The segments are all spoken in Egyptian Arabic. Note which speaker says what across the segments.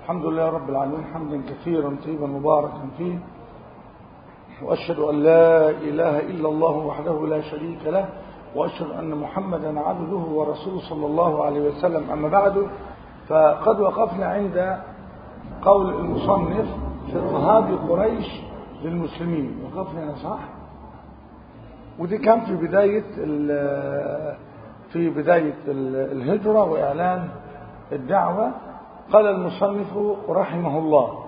Speaker 1: الحمد لله رب العالمين حمدا كثيرا طيبا مباركا فيه وأشهد أن لا إله إلا الله وحده لا شريك له وأشهد أن محمدا عبده ورسوله صلى الله عليه وسلم أما بعد فقد وقفنا عند قول المصنف في اضطهاد قريش للمسلمين وقفنا هنا صح ودي كان في بداية في بداية الهجرة وإعلان الدعوة قال المصنف رحمه الله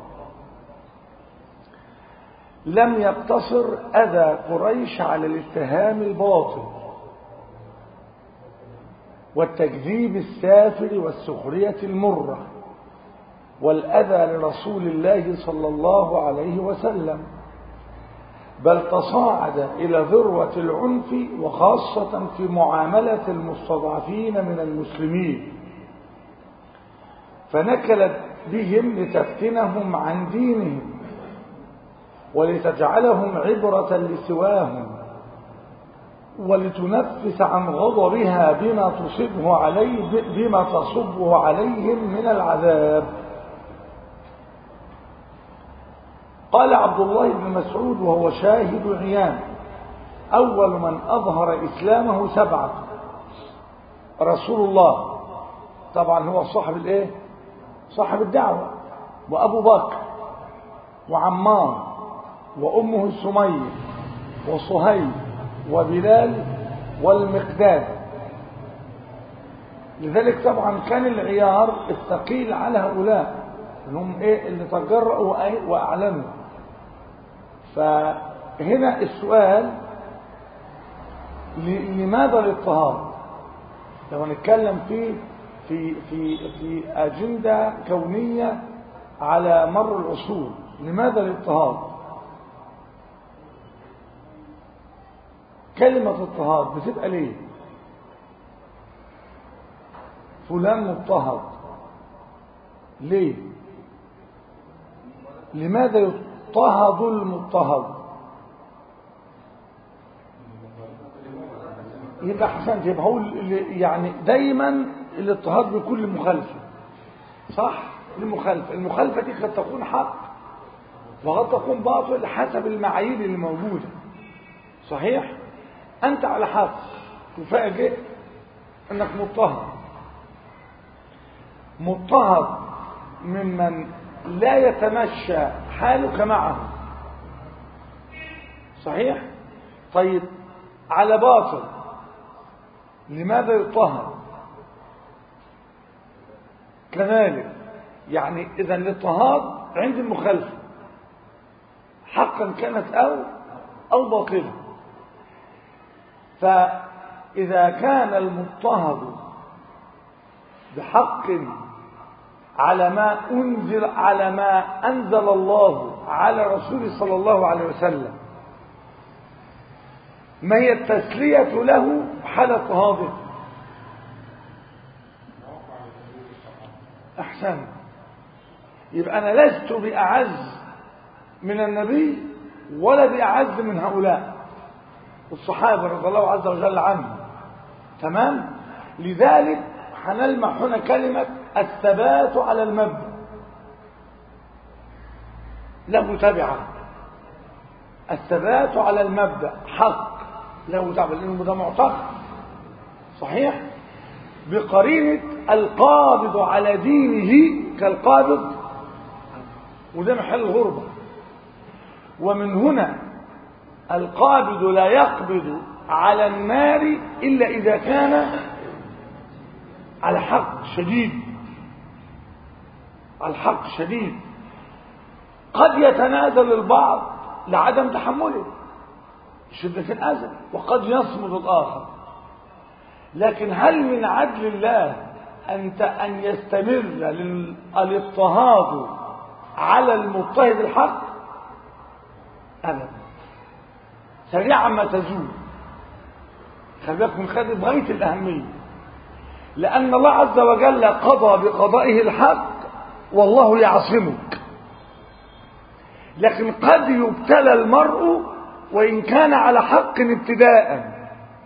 Speaker 1: لم يقتصر أذى قريش على الاتهام الباطل والتكذيب السافر والسخرية المرة والأذى لرسول الله صلى الله عليه وسلم بل تصاعد إلى ذروة العنف وخاصة في معاملة المستضعفين من المسلمين فنكلت بهم لتفتنهم عن دينهم ولتجعلهم عبرة لسواهم ولتنفس عن غضبها بما تصبه عليه بما تصبه عليهم من العذاب قال عبد الله بن مسعود وهو شاهد عيان أول من أظهر إسلامه سبعة رسول الله طبعا هو صاحب الايه صاحب الدعوة وأبو بكر وعمار وأمه سمية وصهيب وبلال والمقداد لذلك طبعا كان العيار الثقيل على هؤلاء انهم ايه اللي تجرأوا واعلنوا فهنا السؤال لماذا الاضطهاد لو نتكلم في في في في اجنده كونيه على مر العصور لماذا الاضطهاد كلمة اضطهاد بتبقى ليه فلان مضطهد ليه لماذا يضطهد المضطهد يبقى حسن يبقى هو يعني دايما الاضطهاد بكل مخالفه صح المخالفه المخالفه دي قد تكون حق وقد تكون باطل حسب المعايير اللي موجوده صحيح انت على حق تفاجئ انك مضطهد مضطهد ممن لا يتمشى حالك معه صحيح طيب على باطل لماذا يضطهد كذلك يعني اذا الاضطهاد عند المخالفه حقا كانت او او باطلا فاذا كان المضطهد بحق على ما أنزل على ما أنزل الله على رسوله صلى الله عليه وسلم ما هي التسلية له حال اضطهاده أحسن يبقى أنا لست بأعز من النبي ولا بأعز من هؤلاء الصحابة رضي الله عز وجل عنهم تمام لذلك هنلمح هنا كلمة الثبات على المبدأ له تبعة الثبات على المبدأ حق له تبعة لأنه ده معتقد صحيح بقرينة القابض على دينه كالقابض وده محل الغربة ومن هنا القابض لا يقبض على النار إلا إذا كان على حق شديد الحق شديد قد يتنازل البعض لعدم تحمله شدة الأذى وقد يصمد الآخر لكن هل من عدل الله أنت أن يستمر الاضطهاد على المضطهد الحق أبدا سريعا ما تزول خلي بالك من خد بغاية الأهمية لأن الله عز وجل قضى بقضائه الحق والله يعصمك لكن قد يبتلى المرء وإن كان على حق ابتداء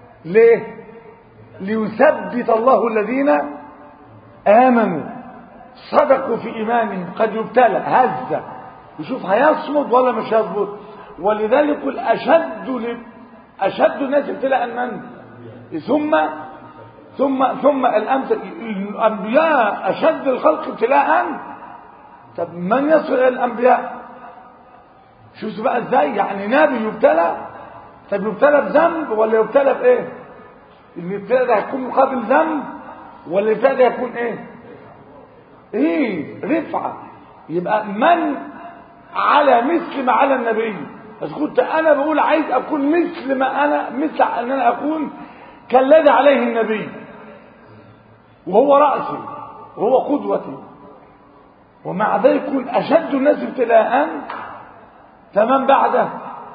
Speaker 1: ليه ليثبت الله الذين آمنوا صدقوا في إيمانهم قد يبتلى هزة يشوف هيصمد ولا مش هيصمد ولذلك يقول أشد ل... أشد الناس ابتلاء من ثم ثم ثم الأمثل الأنبياء أشد الخلق ابتلاء طب من يصل إلى الأنبياء شوف بقى ازاي يعني نبي يبتلى طب يبتلى بذنب ولا يبتلى بايه الابتلاء ده هيكون مقابل ذنب ولا الابتلاء ده هيكون ايه ايه رفعه يبقى من على مثل ما على النبي بس كنت انا بقول عايز اكون مثل ما انا مثل ان انا اكون كالذي عليه النبي وهو راسي وهو قدوتي ومع ذلك يكون اشد الناس ابتلاء فمن بعده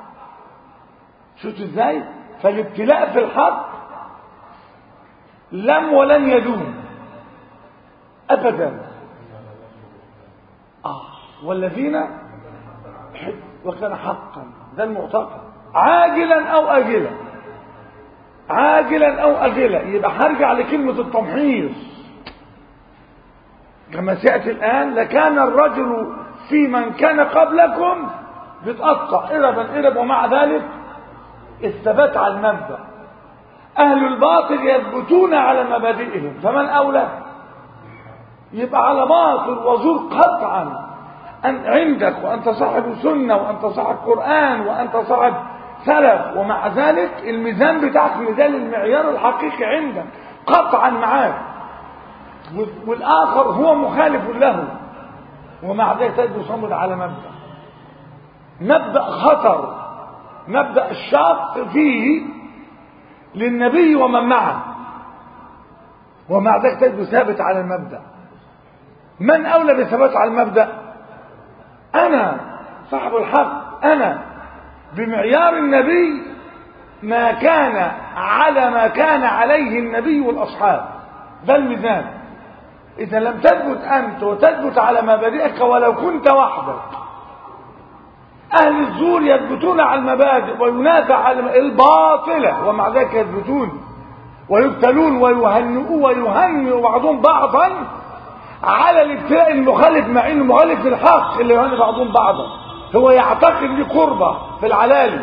Speaker 1: شفت ازاي فالابتلاء في الحق لم ولن يدوم ابدا اه والذين وكان حقا ده المعتقد عاجلا او اجلا عاجلا او اجلا يبقى هرجع لكلمه التمحيص كما سياتي الان لكان الرجل في من كان قبلكم بتقطع إربا إرب ومع ذلك الثبات على المبدأ أهل الباطل يثبتون على مبادئهم فمن أولى يبقى على باطل وزور قطعا أن عندك وأنت صاحب سنة وأنت صاحب قرآن وأنت صاحب سلف ومع ذلك الميزان بتاعك ميزان المعيار الحقيقي عندك قطعا معاك والآخر هو مخالف له ومع ذلك تجد صمد على مبدأ مبدأ خطر مبدأ الشاق فيه للنبي ومن معه ومع ذلك تجد ثابت على المبدأ من أولى بالثبات على المبدأ أنا صاحب الحق أنا بمعيار النبي ما كان على ما كان عليه النبي والأصحاب ده الميزان إذا لم تثبت أنت وتثبت على مبادئك ولو كنت وحدك أهل الزور يثبتون على المبادئ وينافع على الباطلة ومع ذلك يثبتون ويبتلون ويهنئون ويهنئ بعضهم بعضا على الابتلاء المخالف مع انه مخالف في الحق اللي يهنئ بعضهم بعضا هو يعتقد لي قربة في العلالي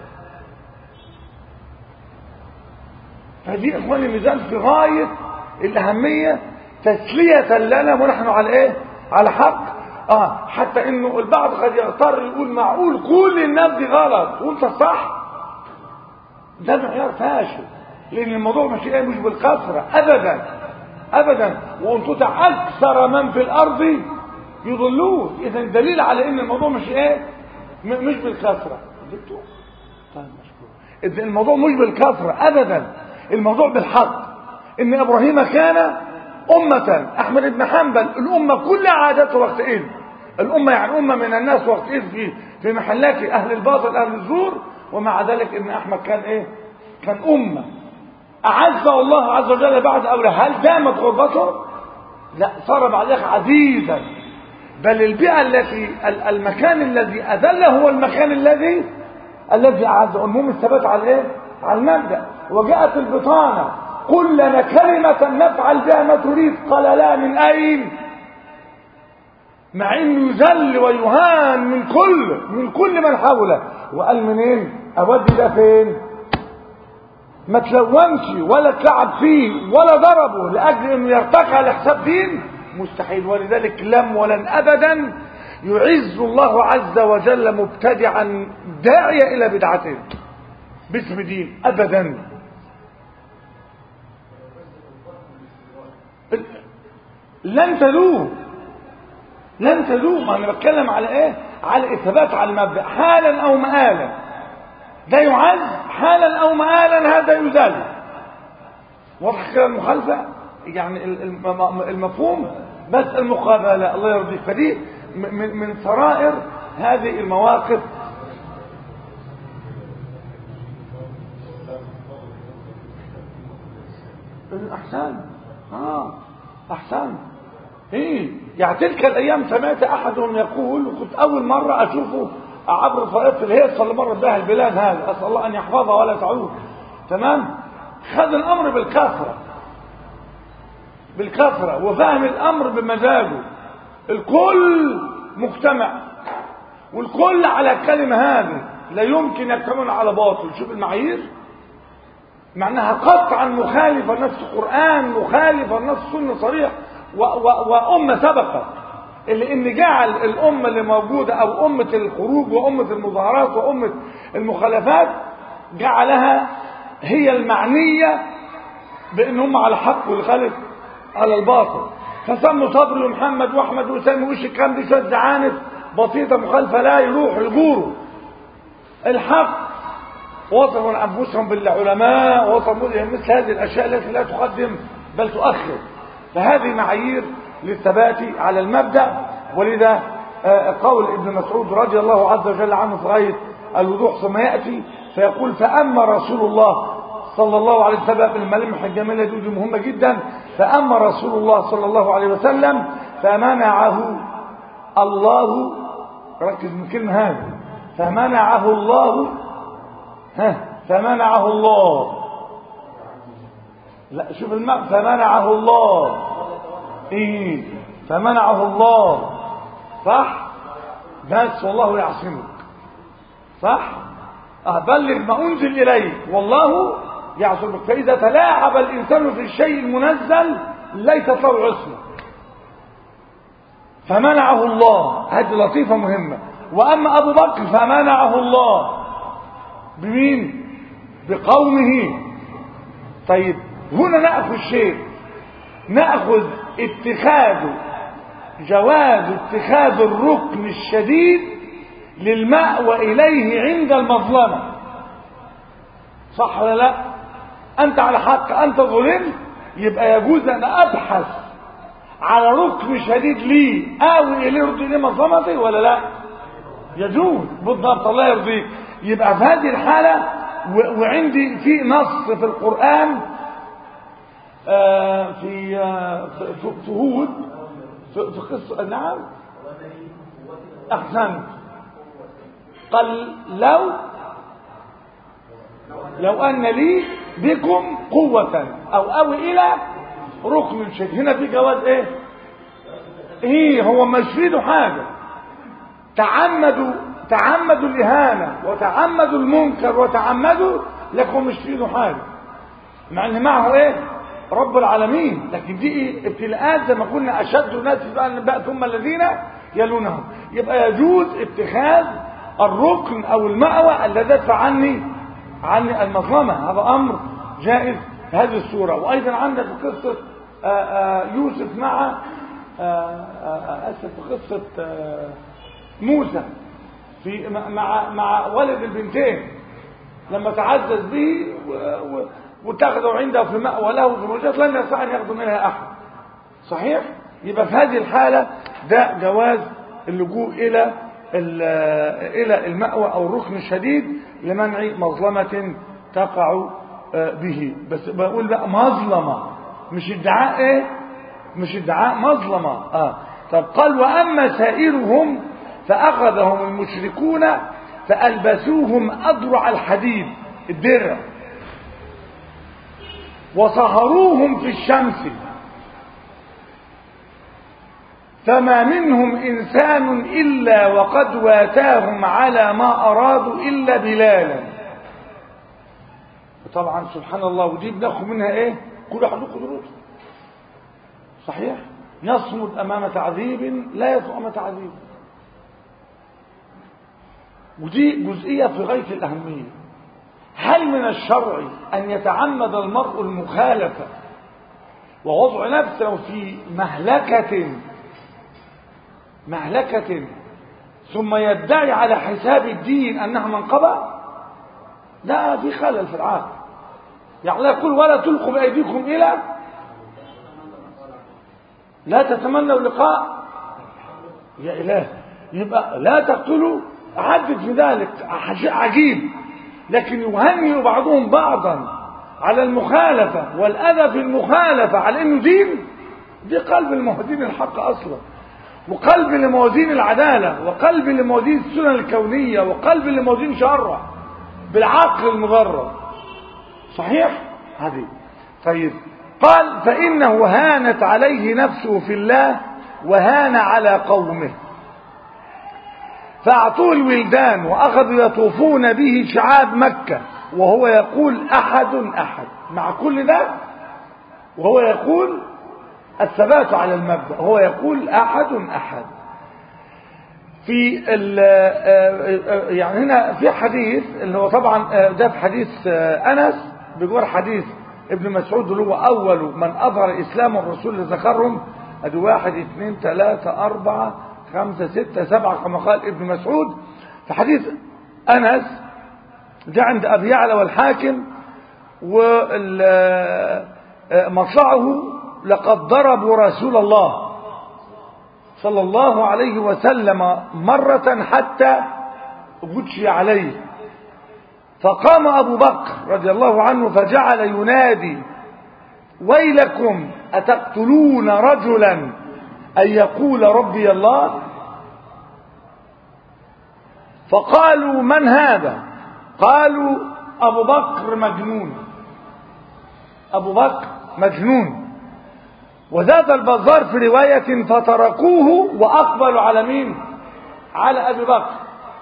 Speaker 1: فدي اخواني ميزان في غاية الأهمية تسلية لنا ونحن على ايه على حق اه حتى انه البعض قد يغتر يقول معقول كل الناس دي غلط وانت صح ده معيار فاشل لان الموضوع مش ايه مش بالكثره ابدا ابدا وان تطع اكثر من في الارض يضلون اذا دليل على ان الموضوع مش ايه مش بالكثره دكتور طيب مشكور اذا الموضوع مش بالكثره ابدا الموضوع بالحق ان ابراهيم كان أمة أحمد بن حنبل الأمة كلها عادته وقت إذ الأمة يعني أمة من الناس وقت إذ في في محلات أهل الباطل أهل الزور ومع ذلك إن أحمد كان إيه كان أمة أعزه الله عز وجل بعد أولى هل دامت غربته لا صار بعدها عزيزا بل البيئة التي المكان الذي أذل هو المكان الذي الذي أعزه المهم الثبات على إيه على المبدأ وجاءت البطانة قل لنا كلمة نفعل بها ما تريد قال لا من أين مع انه يذل ويهان من كل من كل من حوله وقال منين اودي ده فين ما تلونش ولا تلعب فيه ولا ضربه لاجل انه يرتقي على حساب دين مستحيل ولذلك لم ولن ابدا يعز الله عز وجل مبتدعا داعية الى بدعته باسم دين ابدا لن تذوب لن تذوب انا بتكلم على ايه على الثبات على المبدا حالا او مآلا ده يعز حالا او مآلا هذا يزال واضح كده المخالفه يعني المفهوم بس المقابله الله يرضيك فدي من سرائر هذه المواقف احسن اه احسن ايه يعني تلك الايام سمعت احدهم يقول وكنت اول مرة اشوفه عبر طريقة الهيصة اللي مرت بها البلاد هذا اسأل الله ان يحفظها ولا تعود تمام خذ الامر بالكثرة بالكثرة وفهم الأمر بمزاجه الكل مجتمع والكل على الكلمة هذه لا يمكن يجتمعون على باطل شوف المعايير معناها قطعا مخالفة نفس القرآن مخالفة نفس السنة صريح و و وأمة سبقت اللي إن جعل الأمة اللي موجودة أو أمة الخروج وأمة المظاهرات وأمة المخالفات جعلها هي المعنية بأن هم على حق والخالف على الباطل فسموا صبري ومحمد واحمد وسامي وش الكلام دي شويه زعانف بسيطه مخالفه لا يروحوا يجوروا الحق وصفوا انفسهم بالعلماء وصفوا مثل هذه الاشياء التي لا تقدم بل تؤخر فهذه معايير للثبات على المبدا ولذا قول ابن مسعود رضي الله عز وجل عنه في غايه الوضوح ثم ياتي فيقول فاما رسول الله صلى الله عليه وسلم الملامح الجميله دي, دي مهمه جدا فاما رسول الله صلى الله عليه وسلم فمنعه الله ركز من الكلمه هذه فمنعه الله ها فمنعه الله لا شوف الماء فمنعه الله ايه فمنعه الله صح بس والله يعصمك صح أبلغ ما أنزل إليك والله يعصمك فإذا تلاعب الإنسان في الشيء المنزل ليست له عصمة فمنعه الله هذه لطيفة مهمة وأما أبو بكر فمنعه الله بمين بقومه طيب هنا نأخذ شيء نأخذ اتخاذ جواز اتخاذ الركن الشديد للمأوى إليه عند المظلمة صح ولا لا أنت على حق أنت ظلمت يبقى يجوز أن أبحث على ركن شديد لي آوي إليه يرضي لي مظلمتي ولا لا يجوز بالضبط الله يرضيك يبقى في هذه الحالة وعندي في نص في القرآن آه في آه في هود في, في قصة نعم أحسنت قال لو لو أن لي بكم قوة أو أو إلى ركن شديد هنا في جواز إيه إيه هو مش في ايده حاجة تعمدوا تعمدوا الإهانة وتعمدوا المنكر وتعمدوا لكم مش في ايده حاجة مع ان معه ايه رب العالمين لكن دي إيه؟ ابتلاءات زي ما قلنا اشد الناس بقى ثم الذين يلونهم يبقى يجوز اتخاذ الركن او المأوى الذي يدفع عني عني المظلمة هذا امر جائز في هذه الصورة وايضا عندك في قصة آآ آآ يوسف مع اسف في قصة موسى في مع مع ولد البنتين لما تعزز به واتخذوا عنده في مأوى له زوجات لن يستطيع ان ياخذوا منها احد صحيح يبقى في هذه الحالة ده جواز اللجوء الى الى المأوى او الركن الشديد لمنع مظلمة تقع به بس بقول بقى مظلمة مش ادعاء ايه مش ادعاء مظلمة اه طب قال واما سائرهم فاخذهم المشركون فالبسوهم اضرع الحديد الدرع وصهروهم في الشمس فما منهم إنسان إلا وقد واتاهم على ما أرادوا إلا بلالا طبعا سبحان الله ودي بناخد منها ايه كل واحد له قدرته صحيح يصمد امام تعذيب لا يصمد امام تعذيب ودي جزئيه في غايه الاهميه هل من الشرع ان يتعمد المرء المخالفه ووضع نفسه في مهلكه مهلكة ثم يدعي على حساب الدين أنها منقبة لا في خلل في العقل يعني لا يقول ولا تلقوا بأيديكم إلى لا تتمنوا لقاء يا إله يبقى لا تقتلوا عدد في ذلك عجيب لكن يهنئ بعضهم بعضا على المخالفة والأذى في المخالفة على أنه دين دي قلب المهدين الحق أصلا وقلب لموازين العدالة وقلب لموازين السنن الكونية وقلب لموازين شرع بالعقل المجرد صحيح هذه طيب قال فإنه هانت عليه نفسه في الله وهان على قومه فأعطوه الولدان وأخذوا يطوفون به شعاب مكة وهو يقول أحد أحد مع كل ده وهو يقول الثبات على المبدأ هو يقول أحد أحد في يعني هنا في حديث اللي هو طبعا ده في حديث أنس بجوار حديث ابن مسعود اللي هو أول من أظهر إسلام الرسول ذكرهم أدي واحد اثنين ثلاثة أربعة خمسة ستة سبعة كما قال ابن مسعود في حديث أنس ده عند أبي يعلى والحاكم ومطلعه لقد ضربوا رسول الله صلى الله عليه وسلم مرة حتى غشي عليه فقام أبو بكر رضي الله عنه فجعل ينادي ويلكم أتقتلون رجلا أن يقول ربي الله فقالوا من هذا قالوا أبو بكر مجنون أبو بكر مجنون وزاد البزار في رواية فتركوه وأقبلوا على مين على أبي بكر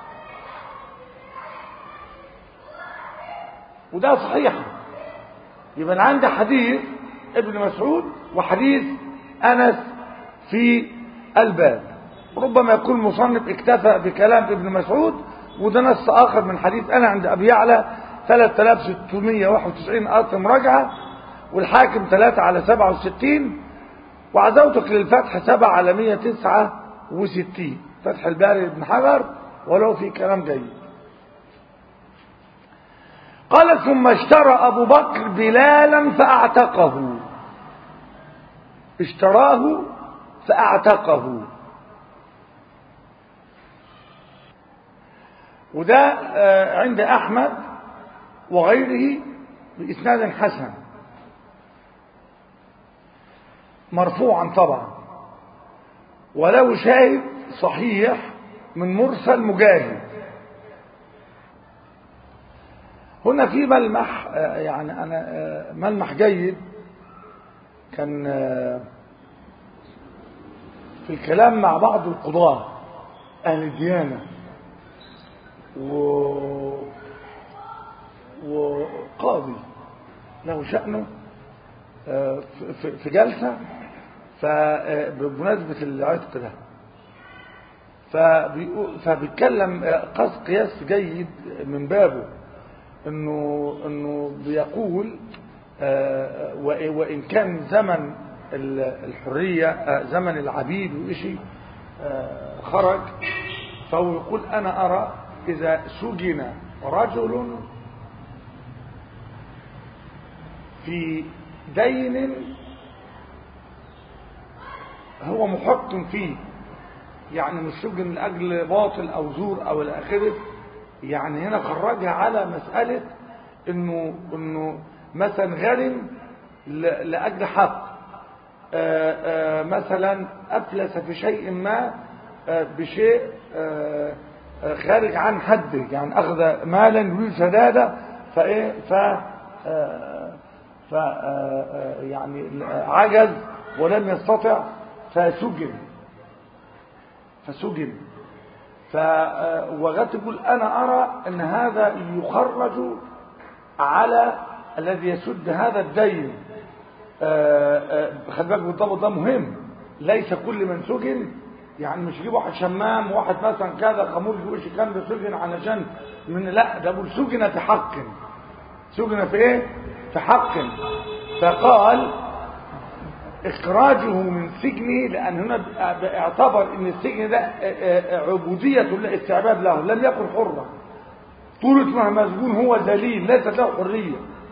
Speaker 1: وده صحيح يبقى عندي حديث ابن مسعود وحديث أنس في الباب ربما يكون مصنف اكتفى بكلام ابن مسعود وده نص آخر من حديث أنا عند أبي يعلى 3691 ألف مراجعة والحاكم 3 على 67 وعزوتك للفتح 7 على 169 فتح الباري ابن حجر ولو في كلام جيد قال ثم اشترى أبو بكر بلالا فأعتقه اشتراه فأعتقه وده عند أحمد وغيره بإسناد حسن مرفوعا طبعا ولو شاهد صحيح من مرسل مجاهد هنا في ملمح يعني أنا ملمح جيد كان في الكلام مع بعض القضاة أهل الديانة و... وقاضي له شأنه في جلسة فبمناسبة العتق ده فبيتكلم قص قياس جيد من بابه انه انه بيقول وان كان زمن الحرية زمن العبيد وإشي خرج فهو يقول أنا أرى إذا سجن رجل في دين هو محكم فيه يعني مش سجن لأجل باطل أو زور أو الآخرة يعني هنا خرجها على مسألة إنه إنه مثلا غرم لأجل حق آآ آآ مثلا أفلس في شيء ما بشيء خارج عن حده يعني أخذ مالا يريد سداده فإيه ف ف يعني عجز ولم يستطع فسجن فسجن فوغت يقول أنا أرى أن هذا يخرج على الذي يسد هذا الدين خلي بالك بالضبط ده مهم ليس كل من سجن يعني مش يجيب واحد شمام وواحد مثلا كذا خمور يقولش كان ده سجن علشان من لا ده بقول سجن في حق سجن في ايه في حق فقال اخراجه من سجنه لان هنا اعتبر ان السجن ده عبوديه له استعباد له لم يكن حرا طول ما مسجون هو ذليل ليست له حريه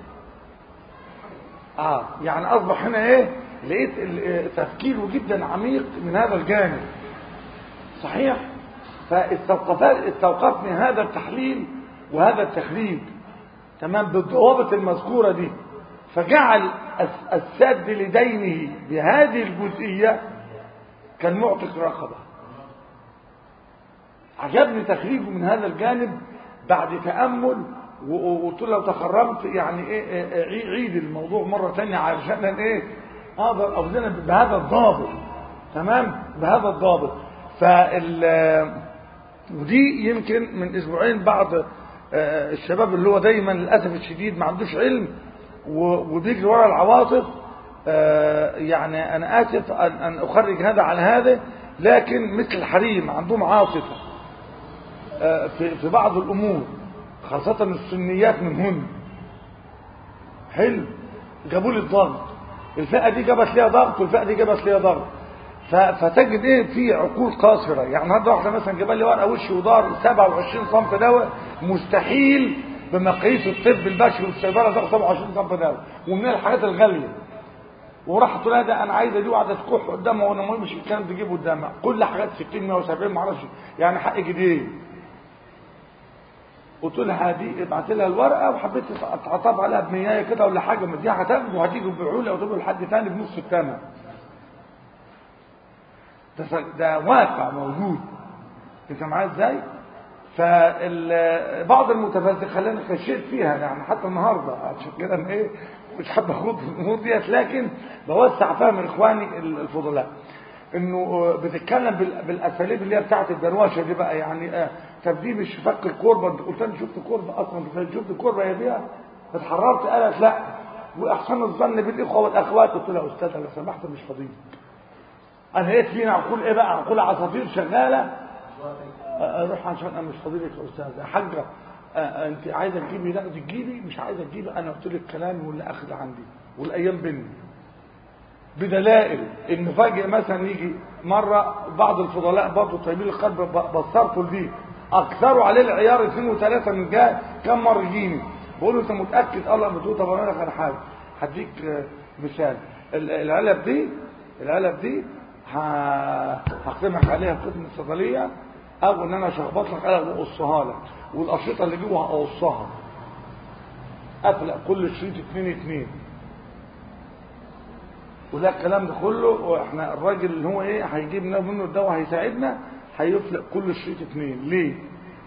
Speaker 1: اه يعني اصبح هنا ايه لقيت تفكيره جدا عميق من هذا الجانب صحيح فاستوقفت استوقفني هذا التحليل وهذا التخريج تمام بالضوابط المذكوره دي فجعل السد لدينه بهذه الجزئيه كان معتق رقبه عجبني تخريجه من هذا الجانب بعد تامل وقلت له لو تخرمت يعني ايه إيه، إيه، عيد الموضوع مره ثانيه علشان ايه اقدر اوزنها بهذا الضابط تمام بهذا الضابط فال ودي يمكن من اسبوعين بعض آه، الشباب اللي هو دايما للاسف الشديد ما عندوش علم و- وبيجري ورا العواطف آه، يعني انا اسف ان ان اخرج هذا على هذا لكن مثل الحريم عندهم عاطفه آه، في في بعض الامور خاصه السنيات منهن حلو جابوا لي الضغط الفئه دي جابت ليها ضغط والفئه دي جابت ليها ضغط ف- فتجد ايه في عقول قاصره يعني النهارده واحده مثلا جاب لي ورقه وش ودار 27 سم دواء مستحيل بمقاييس الطب البشري والصيدله تاخد 27 سم دواء ومن الحاجات الغاليه وراح تقول لها ده انا عايزه دي وقعدت تكح قدامها وانا مهم مش الكلام تجيبه قدامها كل حاجات 60 170 ما اعرفش يعني حق جديد قلت لها دي ابعت لها الورقه وحبيت اتعطف عليها بمياه كده ولا حاجه ما دي هتاخده وهتيجي تبيعوا لي او لحد تاني بنص الثمن ده س- ده واقع موجود انت معايا ازاي فبعض المتفلسفه خلاني خشيت فيها يعني حتى النهارده عشان كده انا ايه مش حابب اخوض في الامور ديت لكن بوسع فهم اخواني الفضلاء انه آه، بتتكلم بال- بالاساليب اللي هي بتاعت الدروشه دي بقى يعني آه، طب دي مش فك الكوربه انت قلت انا شفت كوربه اصلا انت شفت الكوربه يا بيها اتحررت قالت لا واحسن الظن بالاخوه والاخوات قلت لها يا استاذه لو سمحت مش فضيل انا لقيت فينا عقول ايه بقى عقول عصافير شغاله اروح عشان انا مش فاضيلك يا استاذ يا حاجه آه، انت عايزه تجيبي لا تجيبي مش عايزه تجيبي انا قلت لك كلامي واللي اخذ عندي والايام بيني بدلائل ان فجاه مثلا يجي مره بعض الفضلاء برضه طيبين القلب ب- بصرته لدي اكثروا عليه العيار اثنين وثلاثه من جاي كم مره يجيني بقول له انت متاكد الله بتقول طب انا لك على حاجه هديك آه، مثال ال- العلب دي العلب دي ه- هقسمك عليها في قسم الصيدليه او ان انا اشخبط لك علب واقصها لك والاشرطه اللي جوه هقصها افلق كل شريط اتنين اتنين وده الكلام ده كله واحنا الراجل اللي هو ايه هيجيب لنا منه الدواء هيساعدنا هيفلق كل شريط اتنين ليه؟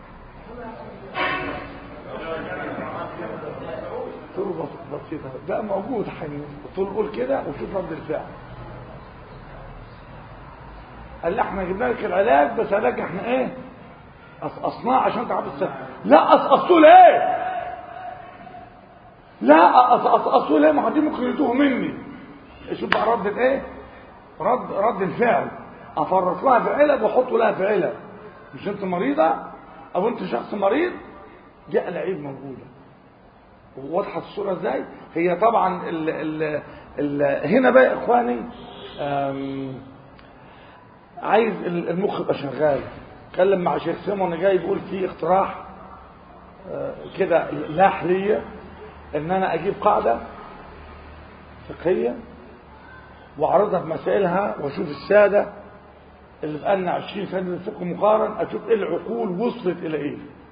Speaker 1: قلت له بس- بسيطة ده موجود حقيقي قلت له قول كده وشوف رد الفعل قال لي احنا جبنا لك العلاج بس علاج احنا ايه قصقصناه عشان تعب السنة لا قصقصتوه ليه لا قصقصتوه ليه ما هو دي ممكن يتوه مني شوف بقى رد الايه رد رد الفعل افرط لها في علب واحطه لها في علب مش انت مريضه او انت شخص مريض دي العيب موجوده واضحه الصوره ازاي هي طبعا ال ال ال هنا بقى يا اخواني أم، عايز ال- المخ يبقى شغال اتكلم مع شيخ سيمون جاي بيقول في اقتراح آه، كده لا حليه ان انا اجيب قاعده فقهيه واعرضها بمسائلها واشوف الساده اللي بقالنا 20 سنه بنفك مقارن اشوف ايه العقول وصلت الى ايه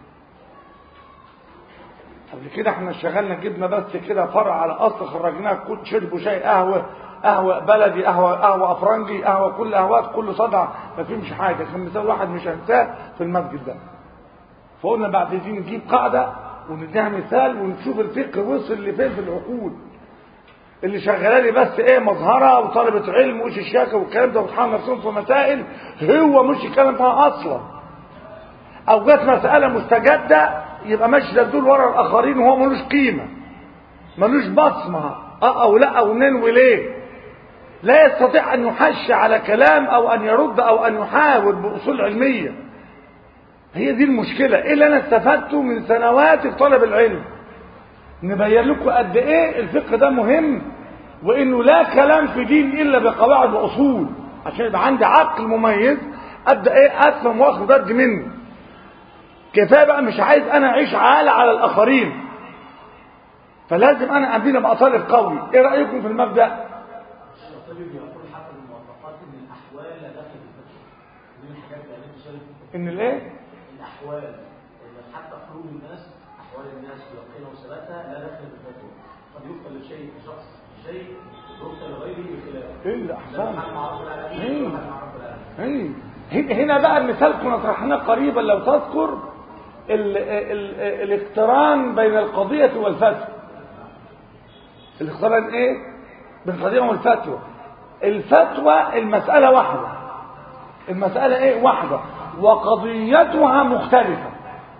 Speaker 1: قبل كده احنا اشتغلنا جبنا بس كده فرع على اصل خرجناه كل شربوا شاي قهوه قهوه بلدي قهوه قهوه افرنجي قهوه كل قهوات كل صدع ما فيهمش حاجه كان مثال واحد مش هنساه في المسجد ده فقلنا بعد دي نجيب قاعده ونديها مثال ونشوف الفقه وصل لفين في العقول اللي شغاله لي بس ايه مظهره وطالبه علم وش الشاكه والكلام ده وبتحمل نفسهم في مسائل هو مش الكلام فيها اصلا او جت مساله مستجده يبقى ماشي ده دول ورا الاخرين وهو ملوش قيمه ملوش بصمه اه او لا او ننوي ليه لا يستطيع ان يحش على كلام او ان يرد او ان يحاول باصول علميه هي دي المشكله ايه اللي انا استفدته من سنوات في طلب العلم نبين لكم قد ايه الفقه ده مهم وانه لا كلام في دين الا بقواعد واصول عشان يبقى عندي عقل مميز ابدا ايه افهم واخد ضد منه كفايه بقى مش عايز انا اعيش عالة على الاخرين فلازم انا ابينا ابقى طالب قوي ايه رايكم في المبدا
Speaker 2: الطبيب يقول حتى الموافقات ان الاحوال لا داخل في الفقه دي من الحاجات اللي انت شايف
Speaker 1: ان الايه
Speaker 2: الاحوال ان حتى خروج الناس احوال الناس ويقينها وثباتها لا داخل في الفتوى قد يفضل لشيء شخص شيء يفضل لغيره بخلافه
Speaker 1: ايه اللي
Speaker 2: ده
Speaker 1: احسن
Speaker 2: محل مع رب العالمين
Speaker 1: إيه.
Speaker 2: وده محل مع رب العالمين
Speaker 1: ايه هنا بقى المثال كنا طرحناه قريبا لو تذكر ال ال الاقتران بين القضية والفتوى الاقتران ايه بين القضية والفتوى الفتوى المسألة واحدة المسألة ايه واحدة وقضيتها مختلفة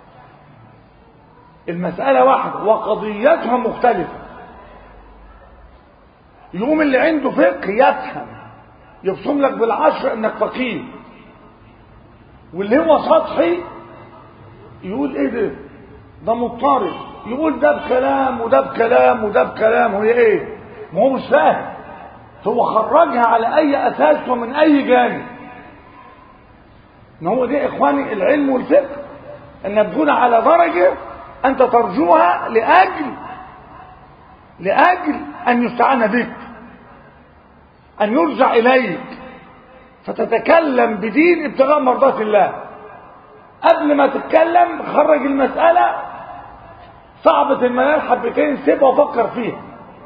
Speaker 1: المسألة واحدة وقضيتها مختلفة يقوم اللي عنده فقه يفهم يبصم لك بالعشر انك فقيه واللي هو سطحي يقول ايه ده ده مضطرب يقول ده بكلام وده بكلام وده بكلام وهي ايه ما هو مش فاهم هو خرجها على اي اساس ومن اي جانب ما هو دي اخواني العلم والفقه ان تكون على درجه انت ترجوها لاجل لاجل ان يستعان بك ان يرجع اليك فتتكلم بدين ابتغاء مرضات الله قبل ما تتكلم خرج المسألة صعبة المنال حبتين سيبها وفكر فيها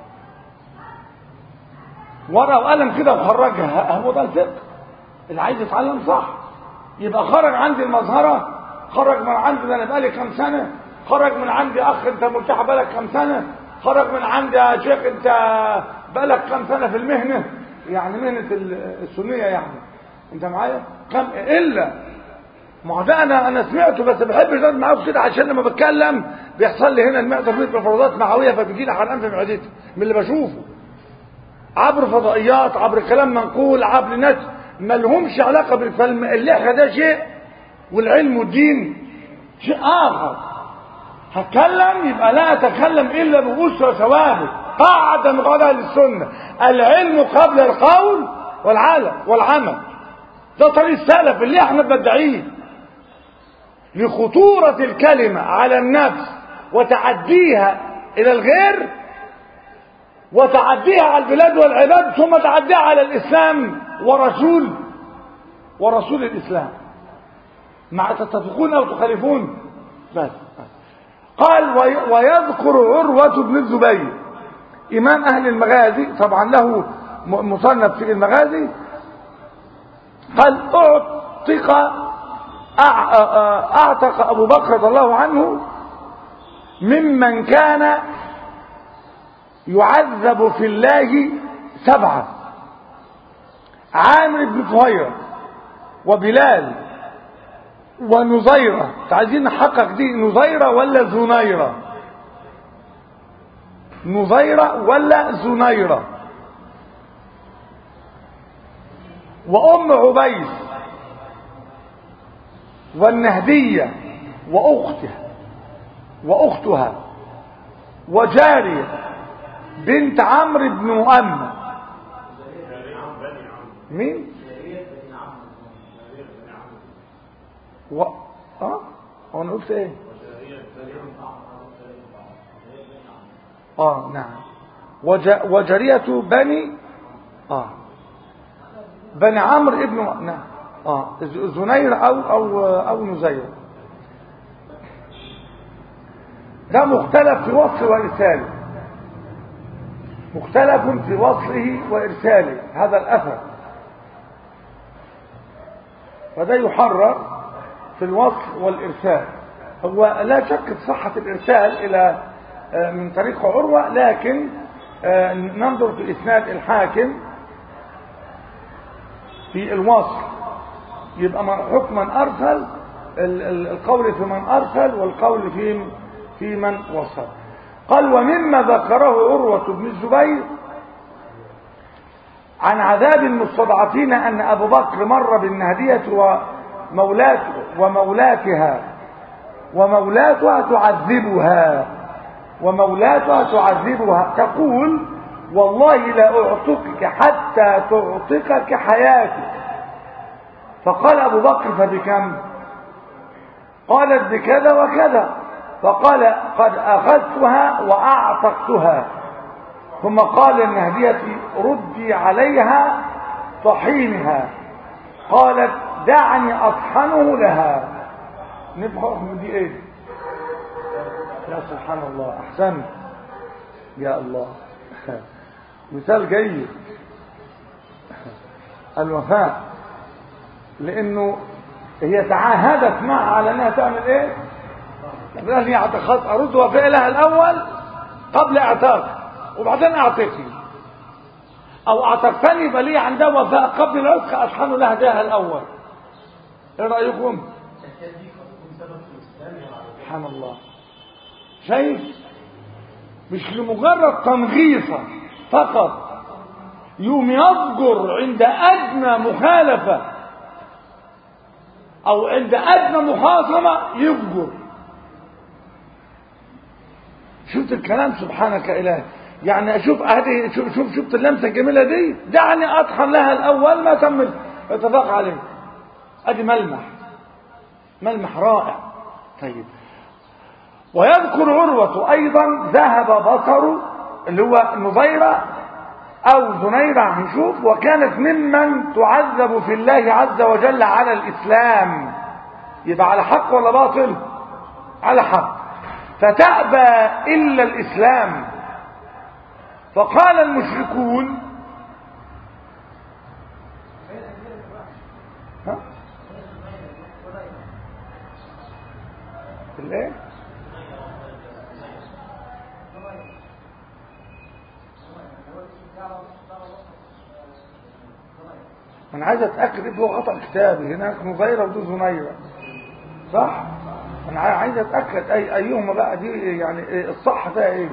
Speaker 1: ورقة وقلم كده وخرجها هو ده الفقه اللي عايز يتعلم صح يبقى خرج عندي المظهرة خرج من عندي ده انا بقالي كام سنة خرج من عندي اخ انت مرتاح بالك كام سنة خرج من عندي يا شيخ انت بقالك كام سنة في المهنة يعني مهنة السنية يعني انت معايا كم الا ما هو ده انا انا سمعته بس بحب اقعد معاه كده عشان لما بتكلم بيحصل لي هنا المعده في مفردات معويه فبيجي لي حرقان في معدتي من اللي بشوفه عبر فضائيات عبر كلام منقول عبر ناس ما لهمش علاقه بالفيلم اللحيه ده شيء والعلم والدين شيء اخر هتكلم يبقى لا اتكلم الا باسره ثوابت قاعده من قواعد السنه العلم قبل القول والعمل والعمل ده طريق السلف اللي احنا بدعيه لخطورة الكلمة على النفس وتعديها إلى الغير وتعديها على البلاد والعباد ثم تعديها على الإسلام ورسول ورسول الإسلام مع تتفقون أو تخالفون بس قال ويذكر عروة بن الزبير إمام أهل المغازي طبعا له مصنف في المغازي قال اعتق اعتق ابو بكر رضي الله عنه ممن كان يعذب في الله سبعة عامر بن فهيرة وبلال ونزيرة عايزين نحقق دي نزيرة ولا زنيرة نزيرة ولا زنيرة وأم عبيس والنهدية وأختها وأختها وجارية بنت عمرو بن مؤمن مين؟ و... اه هو انا قلت ايه؟ اه نعم وج... وجرية بني اه بني عمرو ابن نعم اه زنير او او او نزير ده مختلف في وصف وارساله مختلف في وصله وارساله هذا الاثر فده يحرر في الوصل والارسال هو لا شك في صحه الارسال الى من طريق عروه لكن ننظر في اسناد الحاكم في الوصل يبقى حكم من ارسل القول في من ارسل والقول في في من وصل قال ومما ذكره عروة بن الزبير عن عذاب المستضعفين أن أبو بكر مر بالنهدية ومولاته ومولاتها ومولاتها تعذبها ومولاتها تعذبها تقول والله لا أعتقك حتى تعتقك حياتك فقال أبو بكر فبكم قالت بكذا وكذا فقال قد أخذتها وأعتقتها ثم قال النهدية ردي عليها طحينها قالت دعني أطحنه لها نبقى من دي ايه يا سبحان الله أحسن يا الله مثال جيد الوفاء لأنه هي تعاهدت معها على أنها تعمل إيه قال لي اعتقد ارد وفعلها الاول قبل اعتاق وبعدين اعتقي او اعتقتني يبقى لي عندها وفاء قبل العتق اطحن لها داها الاول ايه رايكم
Speaker 2: الزكاة دي قد تكون سبب في الإسلام يا معلم.
Speaker 1: سبحان الله شايف مش لمجرد تنغيصة فقط يوم يضجر عند أدنى مخالفة أو عند أدنى مخاصمة يفجر شفت الكلام سبحانك إله يعني أشوف هذه شوف شوف شفت اللمسة الجميلة دي دعني أطحن لها الأول ما تم اتفاق عليه أدي ملمح ملمح رائع طيب ويذكر عروة أيضا ذهب بصره اللي هو نظيرة أو زنيرة هنشوف وكانت ممن تعذب في الله عز وجل على الإسلام يبقى على حق ولا باطل على حق فتأبى إلا الإسلام فقال المشركون ها؟ الايه انا عايز اتاكد ايه هو خطا كتابي هناك نظيره ودي زنيره صح انا عايز اتاكد اي ايهما بقى دي يعني إيه الصح فيها ايه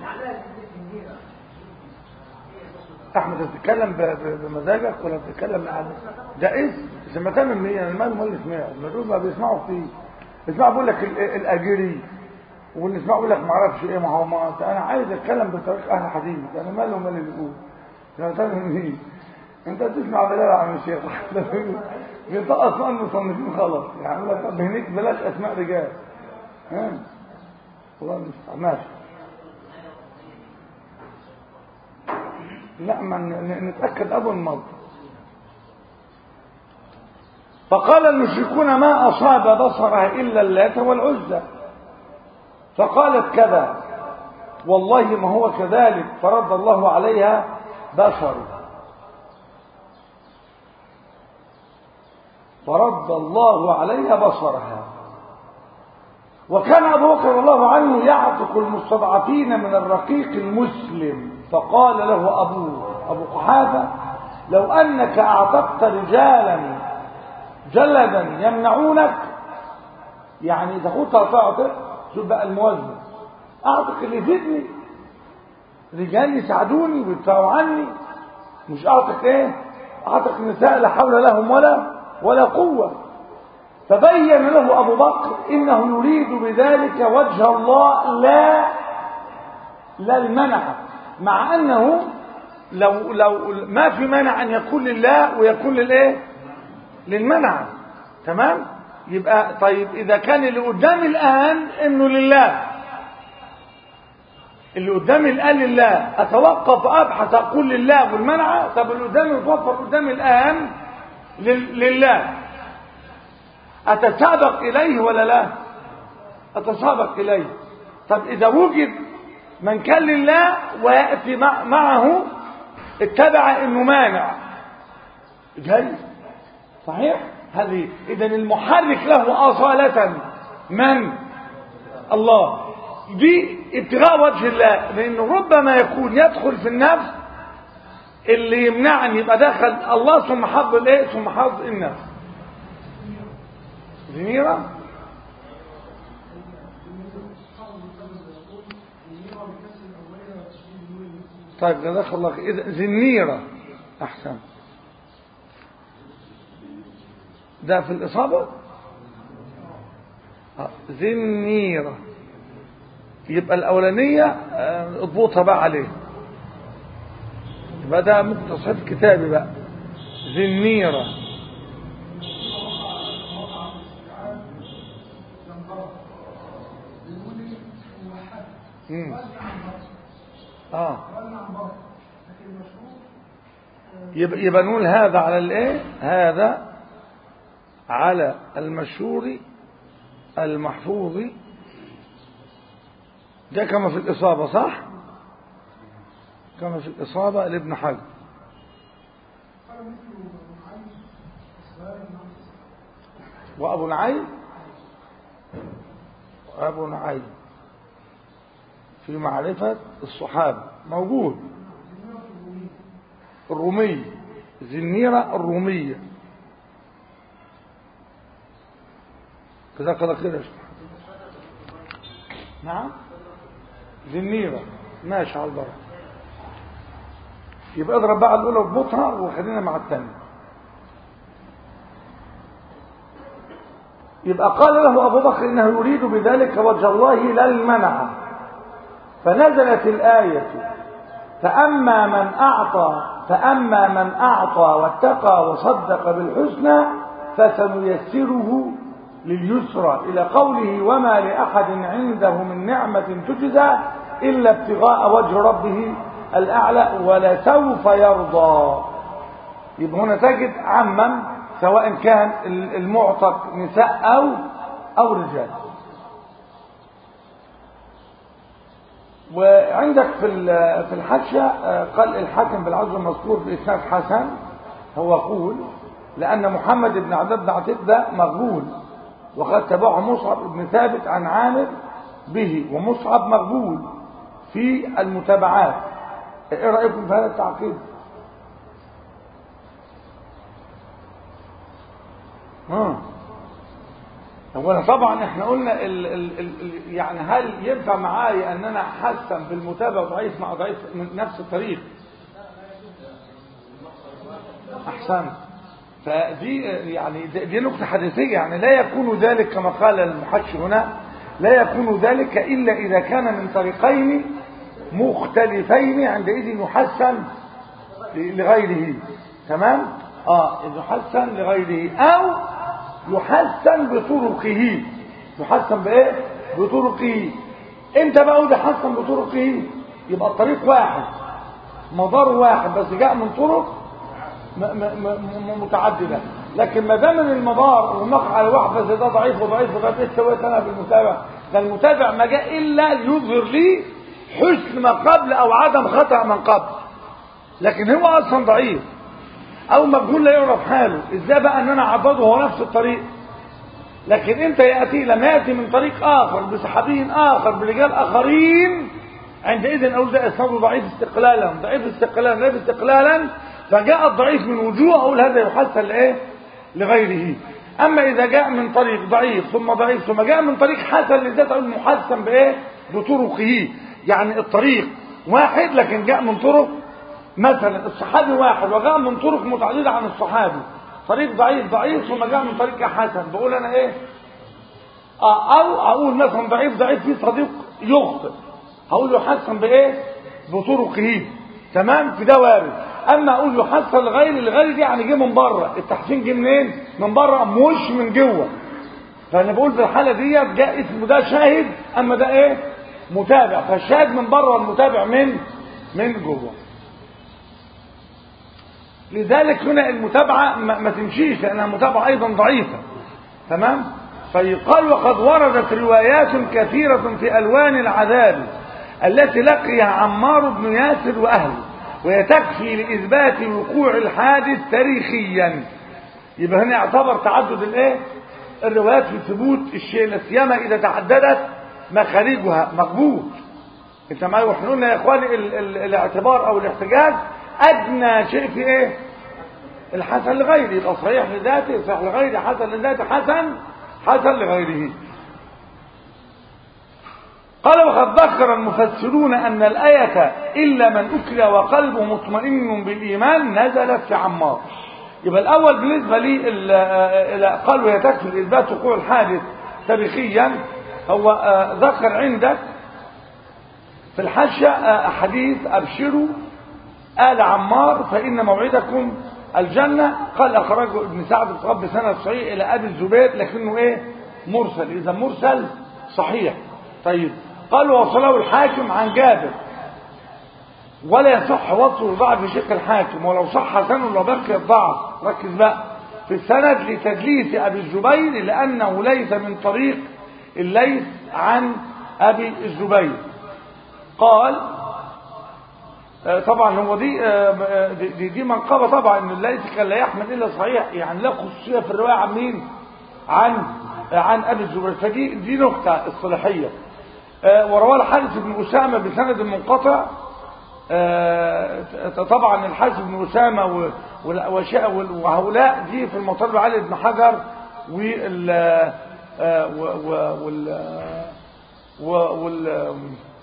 Speaker 1: احمد أنت بتتكلم ب- ب- بمزاجك ولا بتتكلم مع ده اسم زي ما كان من انا المال هو اللي سمعه المدروس ما بيسمعوا كتير بيسمعوا بيقول لك ال- الاجيري واللي يسمعوا يقول لك ما اعرفش ايه ما هو ما انا عايز اتكلم بطريقه اهل حديث انا مالي ومال اللي بيقول يا ترى مين انت تسمع بلال عن الشيخ انت اصلا مصنفين خلاص يعني لك طب هنيك بلاش اسماء رجال ها والله المستعان ماشي لا ما ن- ن- نتاكد اول مره فقال المشركون ما اصاب بصرها الا اللات والعزى فقالت كذا والله ما هو كذلك فرد الله عليها بصر فرد الله عليها بصرها وكان أبو بكر رضي الله عنه يعتق المستضعفين من الرقيق المسلم فقال له أبوه أبو قحافة لو أنك أعتقت رجالا جلدا يمنعونك يعني إذا كنت هتعتق شوف بقى الموازنة أعتق اللي يفيدني رجال يساعدوني ويدفعوا عني مش أعتق إيه أعتق نساء لا حول لهم ولا ولا قوة فبين له أبو بكر إنه يريد بذلك وجه الله لا لا المنع مع أنه لو لو ما في مانع أن يكون لله ويكون للإيه للمنع تمام يبقى طيب إذا كان اللي قدامي الآن إنه لله اللي قدامي الآن لله أتوقف أبحث أقول لله والمنع طب اللي قدامي متوفر قدامي الآن لل- لله أتسابق إليه ولا لا أتسابق إليه طب إذا وجد من كان لله ويأتي مع معه اتبع إنه مانع جاي صحيح هذه إذا المحرك له أصالة من الله دي ابتغاء وجه الله لأنه ربما يكون يدخل في النفس اللي يمنعني يبقى دخل الله ثم حظ الايه ثم حظ النفس زميرة طيب جزاك الله خير إذا زنيرة أحسن ده في الإصابة آه، زنيرة يبقى الأولانية آه، اضبطها بقى عليه يبقى ده ممكن تصحيح كتابي بقى زنيرة مم. اه يبقى, يبقى نقول هذا على الايه هذا على المشهور المحفوظ ده كما في الإصابة صح كما في الإصابة لابن حجر وأبو العين أبو نعيم في معرفة الصحابة موجود الرومية زنيرة الرومية كذا كذا كده نعم زنيرة ماشي على البركة يبقى اضرب بقى الأولى وبطها وخلينا مع الثانية يبقى قال له أبو بكر إنه يريد بذلك وجه الله لا المنع فنزلت الآية فأما من أعطى فأما من أعطى واتقى وصدق بالحسنى فسنيسره لليسرى إلى قوله وما لأحد عنده من نعمة تجزى إلا ابتغاء وجه ربه الأعلى ولسوف يرضى يبقى هنا تجد عمم سواء كان المعتق نساء أو أو رجال وعندك في في الحاشية قال الحاكم بالعزو المذكور بإسناد حسن هو قول لأن محمد بن عبد بن عتيق ده مغبول وقد تبعه مصعب بن ثابت عن عامر به ومصعب مغبول في المتابعات ايه رأيكم في هذا التعقيد ها اولا طبعا احنا قلنا ال ال ال يعني هل ينفع معايا ان انا احسن بالمتابعه ضعيف مع ضعيف من نفس الطريق احسن فدي يعني دي نقطة حديثية يعني لا يكون ذلك كما قال المحشي هنا لا يكون ذلك إلا إذا كان من طريقين مختلفين عندئذ يحسن لغيره تمام اه يحسن لغيره او يحسن بطرقه يحسن بايه بطرقه انت بقى وده حسن بطرقه يبقى الطريق واحد مدار واحد بس جاء من طرق متعدده لكن ما دام المدار والنقع على واحد بس ده ضعيف وضعيف وضعيف ايه سويت انا بالمتابع ده المتابع ما جاء الا ليظهر لي حسن ما قبل او عدم خطا من قبل لكن هو اصلا ضعيف او مجهول لا يعرف حاله ازاي بقى ان انا اعبده هو نفس الطريق لكن انت ياتي لما ياتي من طريق اخر بصحابي اخر برجال اخرين عندئذ اقول ده اسناده ضعيف استقلالا ضعيف استقلالا ضعيف استقلالا فجاء الضعيف من وجوه اقول هذا يحسن لايه لغيره اما اذا جاء من طريق ضعيف ثم ضعيف ثم جاء من طريق حسن لذات اقول محسن بايه بطرقه يعني الطريق واحد لكن جاء من طرق مثلا الصحابي واحد وجاء من طرق متعدده عن الصحابي طريق ضعيف ضعيف ثم جاء من طريق حسن بقول انا ايه آه او اقول مثلا ضعيف ضعيف في صديق يخطئ هقول يحسن بايه بطرقه تمام في ده وارد اما اقول يحسن لغير الغير دي يعني جه من بره التحسين جه منين من بره مش من جوه فانا بقول في الحاله ديت جاء اسمه ده شاهد اما ده ايه متابع فالشاهد من بره والمتابع من من جوه لذلك هنا المتابعة ما, ما تمشيش لأنها متابعة أيضا ضعيفة تمام فيقال وقد وردت روايات كثيرة في ألوان العذاب التي لقيها عمار بن ياسر وأهله وهي تكفي لإثبات وقوع الحادث تاريخيا يبقى هنا يعتبر تعدد الايه الروايات في ثبوت الشيء لا سيما اذا تعددت مخارجها مقبول انت معايا واحنا قلنا يا اخواني ال ال الاعتبار او الاحتجاج ادنى شيء في ايه الحسن لغيره يبقى صحيح لذاته صحيح لغيره حسن لذاته حسن حسن لغيره قال وقد ذكر المفسرون أن الآية إلا من أكل وقلبه مطمئن بالإيمان نزلت في عمار يبقى الأول بالنسبة لي قالوا يتكفي الإثبات وقوع الحادث تاريخيا هو ذكر عندك في الحاشية حديث أبشروا آل عمار فإن موعدكم الجنة قال أخرجه ابن سعد الصغاب بسنة صحيح إلى أبي الزبير لكنه إيه مرسل إذا مرسل صحيح طيب قال وصله الحاكم عن جابر ولا يصح وصله ضعف شيخ الحاكم ولو صح حسن ولو بقي الضعف ركز بقى في السند لتدليس أبي الزبير لأنه ليس من طريق الليث عن أبي الزبير قال طبعا هو دي دي, دي منقبه طبعا ان الليث كان لا يحمل الا صحيح يعني لا خصوصيه في الروايه عن مين عن عن ابي الزبير فدي دي نقطه اصطلاحيه آه، ورواه الحارث بن اسامه بسند منقطع آه، طبعا الحارث بن اسامه و- وال- وشا- وال- وهؤلاء دي في المطالب علي بن حجر وال آه، و- و- وال و- وال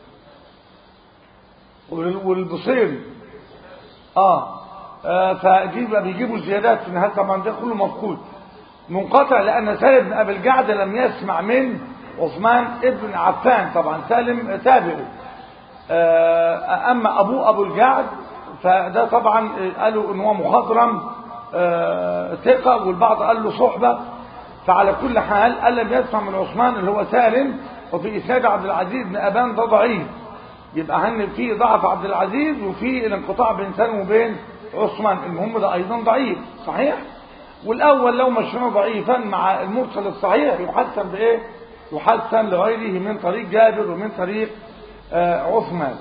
Speaker 1: وال- والبصيري اه آه، فدي بقى بيجيبوا زيادات في النهايه طبعا ده كله مفقود منقطع لان سالم بن ابي الجعد لم يسمع من عثمان ابن عفان طبعا سالم تابعي آه، اما ابوه ابو الجعد فده طبعا آه، قالوا ان هو مخضرم آه، ثقه والبعض قال له صحبه فعلى كل حال قال لم يسمع من عثمان اللي هو سالم وفي اسناد عبد العزيز بن ابان ده ضعيف يبقى هن في ضعف عبد العزيز وفي الانقطاع بين سالم وبين عثمان المهم ده ايضا ضعيف صحيح والاول لو مشينا ضعيفا مع المرسل الصحيح يحسن بايه يحسن لغيره من طريق جابر ومن طريق آه، عثمان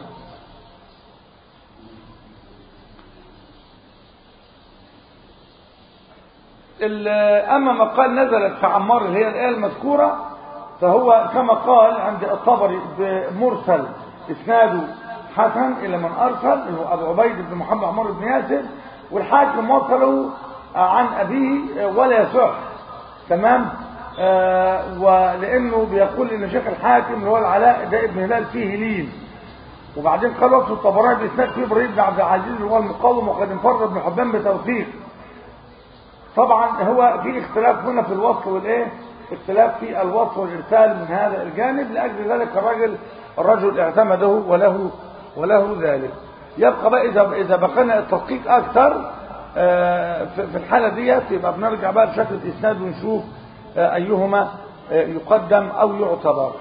Speaker 1: ال- اما ما قال نزلت في عمار اللي هي الايه المذكوره فهو كما قال عند الطبري بمرسل اسناده حسن الى من ارسل اللي هو ابو عبيد بن محمد عمر بن ياسر والحاكم وصله عن ابيه ولا يصح تمام آه ولانه بيقول ان شيخ الحاكم اللي هو العلاء ده ابن هلال فيه لين وبعدين قال وصف الطبراني باسناد فيه ابراهيم بن عبد العزيز اللي هو المقاوم وقد انفرد ابن حبان بتوثيق طبعا هو في اختلاف هنا في الوصل والايه اختلاف في الوصل والارسال من هذا الجانب لاجل ذلك الرجل الرجل اعتمده وله وله ذلك يبقى بقى اذا اذا بقينا التدقيق اكثر آه، في في الحاله ديت يبقى بنرجع بقى لشكل الاسناد ونشوف آه، ايهما آه، يقدم او يعتبر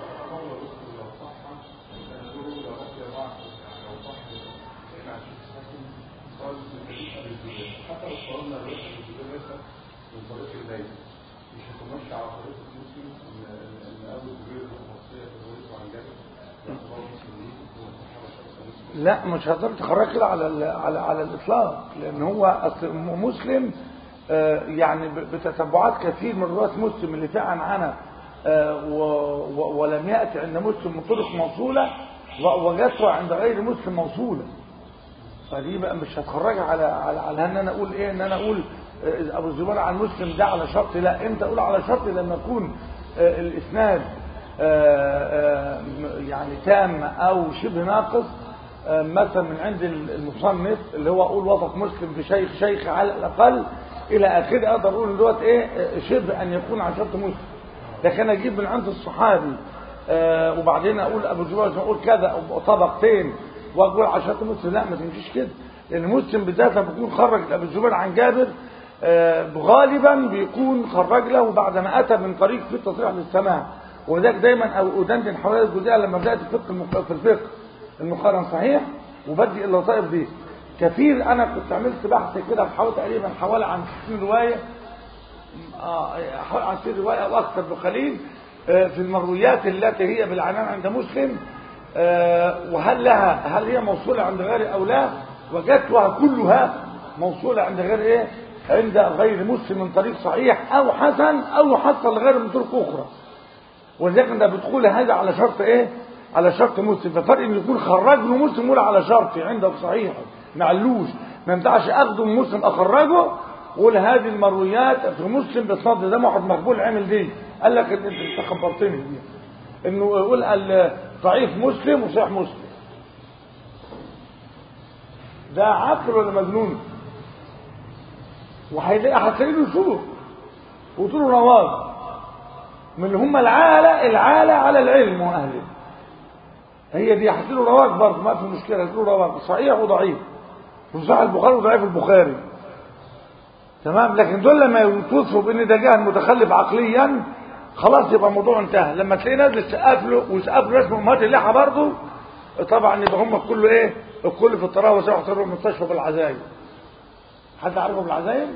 Speaker 3: حتى لو قررنا الرئيس الجديد مثلا من طريق الليل مش هتمشي على طريق المسلم ان ان ابو الزبير الوصيه في الرئيس عن جابر باعتبار مسلمين والصحابه شخصا مسلم
Speaker 1: لا مش هتقدر تخرج كده على ال- على على الاطلاق لان هو أصل م- مسلم آه، يعني ب- بتتبعات كثير من رواة مسلم اللي فيها عن عنا آه، و- و- ولم يأتي عند مسلم من طرق موصولة و- وجدته عند غير مسلم موصولة فدي بقى مش هتخرجها على على على ان انا اقول ايه ان انا اقول آه، ابو الزبير عن مسلم ده على شرط لا انت قول على شرط لما يكون آه، الاسناد آه، آه، م- يعني تام او شبه ناقص آه، مثلا من عند المصنف اللي هو اقول وصف مسلم بشيخ شيخ على الاقل الى اخره اقدر اقول ان دوت ايه آه، شبه ان يكون عن شرط مسلم لكن اجيب من عند الصحابي آه، وبعدين اقول ابو الزبير اقول كذا أو طبقتين واقول على شرط مسلم لا ما تمشيش كده لان مسلم بالذات لما بيكون خرج ابو الزبير عن جابر آه، غالبا بيكون خرج له بعد ما اتى من طريق في التصريح للسماع وذاك دايما او ادندن حوالي الجزئيه لما بدات الفقه المق- في الفقه المقارن صحيح وبدي اللطائف دي كثير انا كنت عملت بحث كده في حوالي تقريبا حوالي عن 60 روايه آه، حوالي عن 60 روايه او اكثر بقليل آه، في المرويات التي هي بالعنان عند مسلم آه، وهل لها هل هي موصوله عند غير او لا وجدتها كلها موصوله عند غير ايه عند غير مسلم من طريق صحيح او حسن او يحصل لغير من طرق اخرى ولذلك انت بتقول هذا على شرط ايه على شرط مسلم ففرق ان يكون خرج له مسلم يقول على شرطي عندك صحيح ما علوش ما ينفعش اخده من مسلم اخرجه وقول هذه المرويات في مسلم بصد ده واحد مقبول عمل دي قال لك انت انت خبرتني دي انه يقول ال- ضعيف مسلم وصحيح مسلم ده عقل ولا مجنون وهيلاقي هتلاقي له شوف وطول رواه من اللي هم العالة العالة على العلم وأهله هي دي هتلاقي له رواج برضه ما في مشكلة هتلاقي له رواج صحيح وضعيف وصحيح البخاري وضعيف البخاري تمام لكن دول لما يوصفوا بان ده جهل متخلف عقليا خلاص يبقى الموضوع انتهى لما تلاقي ناس تسقف له ويسقف له اسم امهات اللحى برضه طبعا يبقى هم كله ايه الكل في الطراوه سواء احتروا المستشفى بالعزايم حد عارفه بالعزايم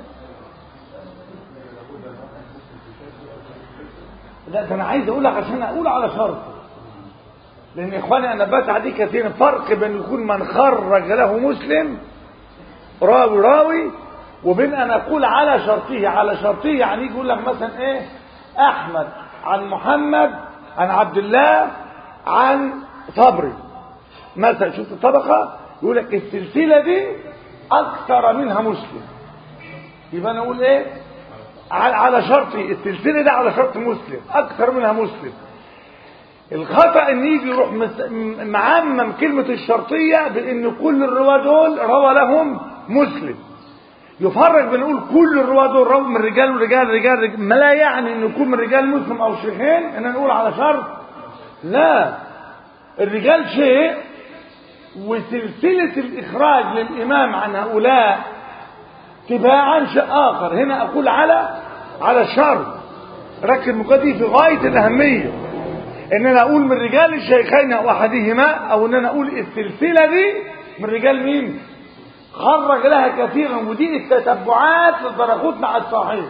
Speaker 1: لا ده انا عايز اقول لك عشان اقول على شرط لان اخواني انا بسعى دي كثير فرق بين يكون من خرج له مسلم راوي راوي وبين ان اقول على شرطه على شرطه يعني يجي يقول لك مثلا ايه احمد عن محمد عن عبد الله عن صبري مثلا شفت الطبقة يقول لك السلسلة دي أكثر منها مسلم يبقى أنا أقول إيه على على شرطي السلسلة دي على شرط مسلم أكثر منها مسلم الخطأ ان يجي يروح مس- م- معمم كلمة الشرطية بان كل الرواة دول روى لهم مسلم يفرق بنقول كل الرواة دول روى من رجال ورجال رجال, رجال ما لا يعني ان يكون من رجال مسلم او شيخين ان نقول على شرط لا الرجال شيء وسلسلة الإخراج للإمام عن هؤلاء تباعا شيء آخر هنا أقول على على الشرط ركز مقدي في غاية الأهمية ان انا اقول من رجال الشيخين او احدهما او ان انا اقول السلسلة دي من رجال مين خرج لها كثيرا ودي التتبعات للدرجات مع الصحيح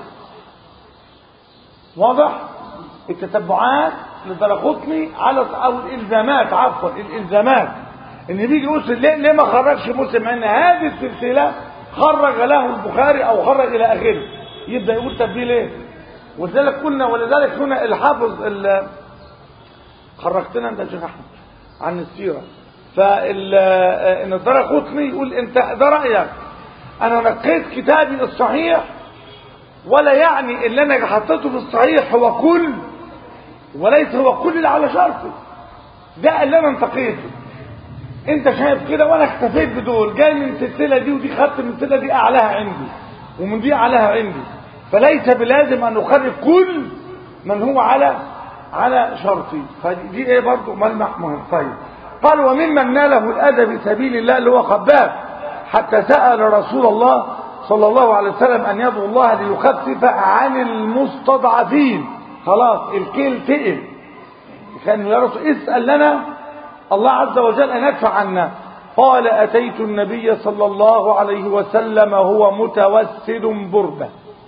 Speaker 1: واضح التتبعات للدرقطني على او الالزامات عفوا الالزامات ان بيجي يقول ليه, ليه ما خرجش مسلم ان هذه السلسله خرج له البخاري او خرج الى اخره يبدا يقول طب دي ليه ولذلك قلنا ولذلك هنا الحافظ ال- خرجتنا انت يا شيخ احمد عن السيره فال ان الدرقطني يقول انت ده رايك انا نقيت كتابي الصحيح ولا يعني اللي انا حطيته في الصحيح هو كل وليس هو كل اللي على شرطه ده اللي انا انتقيته انت شايف كده وانا اكتفيت بدول جاي من السلسله دي ودي خدت من السلسله دي اعلاها عندي ومن دي اعلاها عندي فليس بلازم ان نخرج كل من هو على على شرطي فدي ايه برضه ملمح مهم طيب قال وممن ناله الاذى في سبيل الله اللي هو خباب حتى سال رسول الله صلى الله عليه وسلم ان يدعو الله ليخفف عن المستضعفين خلاص الكيل تقل كان يا رسول اسال لنا الله عز وجل ان يدفع عنا قال اتيت النبي صلى الله عليه وسلم وهو متوسد برده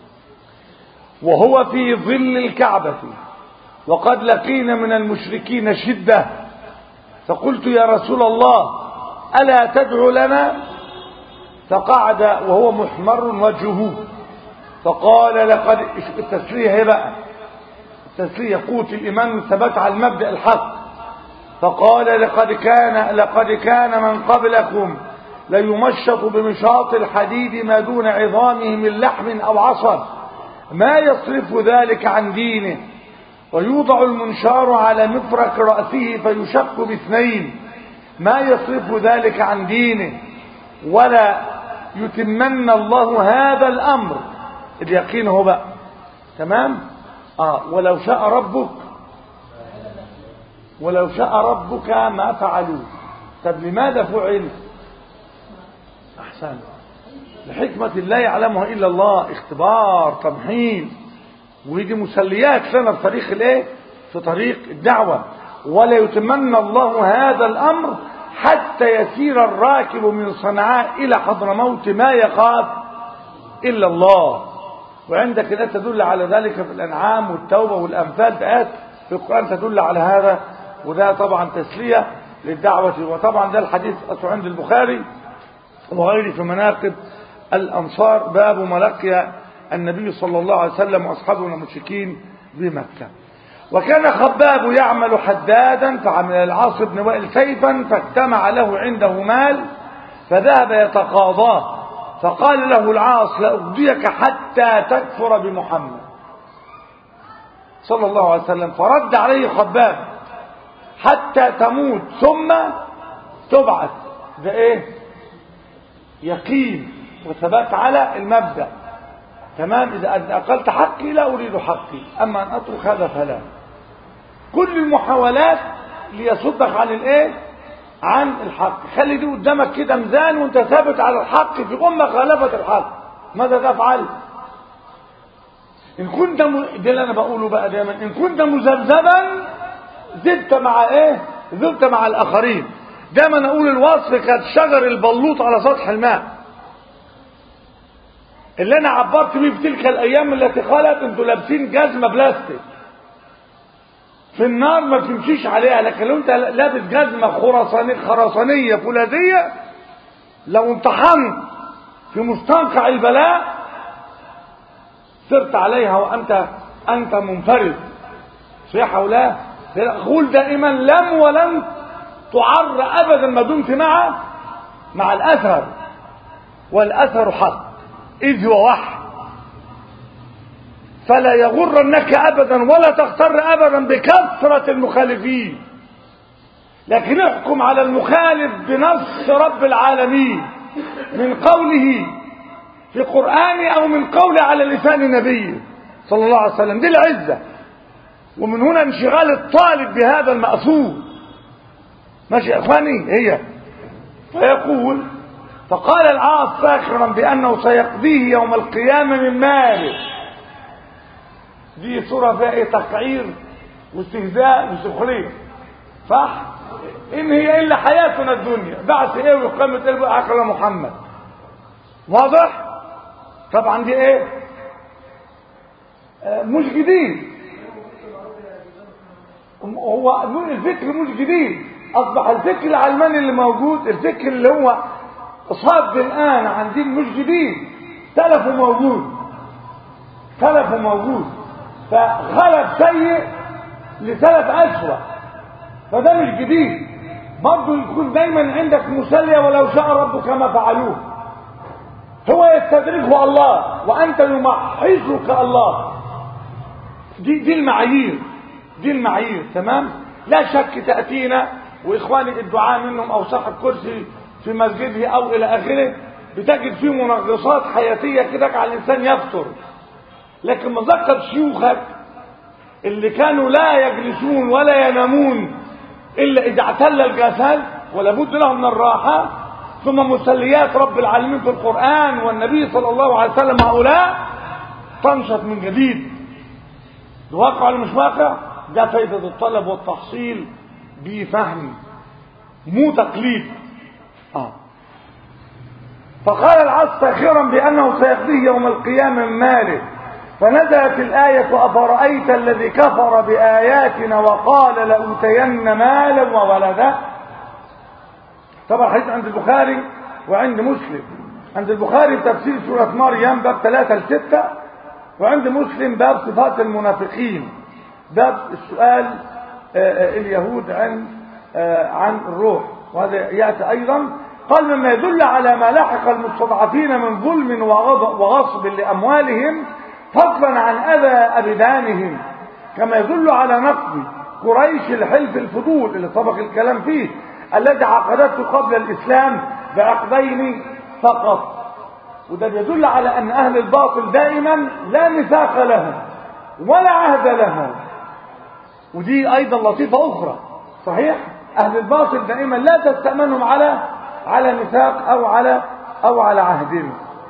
Speaker 1: وهو في ظل الكعبه وقد لقينا من المشركين شده فقلت يا رسول الله الا تدعو لنا فقعد وهو محمر وجهه فقال لقد التسليه هي بقى التسليه قوت الايمان والثبات على المبدا الحق فقال لقد كان لقد كان من قبلكم ليمشط بمشاط الحديد ما دون عظامه من لحم او عصب ما يصرف ذلك عن دينه ويوضع المنشار على مفرق رأسه فيشق باثنين ما يصرف ذلك عن دينه ولا يتمن الله هذا الأمر اليقين هو بقى تمام آه ولو شاء ربك ولو شاء ربك ما فعلوه طب لماذا فعل أحسن لحكمة لا يعلمها إلا الله اختبار تمحين ودي مسليات لنا في طريق الايه في طريق الدعوة ولا يتمنى الله هذا الأمر حتى يسير الراكب من صنعاء إلى حضرموت ما يخاف إلا الله وعندك لا تدل على ذلك في الأنعام والتوبة والأنفال تآت في القرآن تدل على هذا وده طبعا تسلية للدعوة وطبعا ده الحديث أصله عند البخاري وغيره في مناقب الأنصار باب ما لقي النبي صلى الله عليه وسلم وأصحابه المشركين بمكة وكان خباب يعمل حدادا فعمل العاص بن وائل سيفا فاجتمع له عنده مال فذهب يتقاضاه فقال له العاص لأقضيك حتى تكفر بمحمد صلى الله عليه وسلم فرد عليه خباب حتى تموت ثم تبعث ده ايه يقين وثبات على المبدأ تمام إذا أقلت حقي لا أريد حقي أما أن أترك هذا فلا كل المحاولات ليصدك عن الايه عن الحق خلي دي قدامك كده ميزان وانت ثابت على الحق في أمة خالفت الحق ماذا تفعل إن كنت م... ده اللي أنا بقوله بقى دايما إن كنت مذبذبا زدت مع إيه زدت مع الآخرين دايما أقول الوصف كشجر البلوط على سطح الماء اللي انا عبرت بيه في تلك الايام التي خلت انتوا لابسين جزمه بلاستيك في النار ما بتمشيش عليها لكن لو انت لابس جزمه خرسانيه خرسانيه فولاذيه لو امتحنت في مستنقع البلاء سرت عليها وانت انت منفرد صحيح او لا اقول دائما لم ولن تعر ابدا ما دمت مع مع الاثر والاثر حق اذ هو وحي فلا يغرنك ابدا ولا تغتر ابدا بكثره المخالفين لكن احكم على المخالف بنص رب العالمين من قوله في قرآن أو من قوله على لسان نبيه صلى الله عليه وسلم دي العزة ومن هنا انشغال الطالب بهذا المأثور ماشي يا اخواني هي فيقول فقال العاص فاخرا بأنه سيقضيه يوم القيامة من ماله دي صورة فيها ايه تقعير واستهزاء وسخرية صح ان هي الا حياتنا الدنيا بعث ايه وقامة ايه عقل محمد واضح طبعا دي ايه آه مش جديد هو الفكر مش جديد اصبح الفكر العلماني اللي موجود الفكر اللي هو صاب الان عن دين مش جديد تلفه موجود تلفه موجود فخلف سيء لسلف اسوأ فده مش جديد برضه يكون دايما عندك مسلية ولو شاء ربك ما فعلوه هو يستدركه الله وانت يمحصك الله دي دي المعايير دي المعايير تمام لا شك تأتينا واخواني الدعاء منهم او صاحب كرسي في مسجده او الى اخره بتجد فيه منغصات حياتية كده على الانسان يفطر لكن مذكر شيوخك اللي كانوا لا يجلسون ولا ينامون إلا إذا اعتل الجسد ولا بد له من الراحة ثم مسليات رب العالمين في القرآن والنبي صلى الله عليه وسلم هؤلاء تنشط من جديد الواقع ولا مش واقع ده فايدة الطلب والتحصيل بفهم مو تقليد آه. فقال العصر ساخرا بأنه سيقضيه يوم القيامة من ماله فنزلت الآية أفرأيت الذي كفر بآياتنا وقال لأوتين مالا وولدا طبعا حديث عند البخاري وعند مسلم عند البخاري تفسير سورة مريم باب 3 ل 6 وعند مسلم باب صفات المنافقين باب السؤال اليهود عن عن الروح وهذا يأتي أيضا قال مما يدل على ما لحق المستضعفين من ظلم وغصب لأموالهم فضلا عن أذى أبدانهم كما يدل على نقض قريش الحلف الفضول اللي سبق الكلام فيه الذي عقدته قبل الإسلام بعقدين فقط وده بيدل على أن أهل الباطل دائما لا ميثاق لهم ولا عهد لهم ودي أيضا لطيفة أخرى صحيح أهل الباطل دائما لا تستأمنهم على على ميثاق أو على أو على عهدهم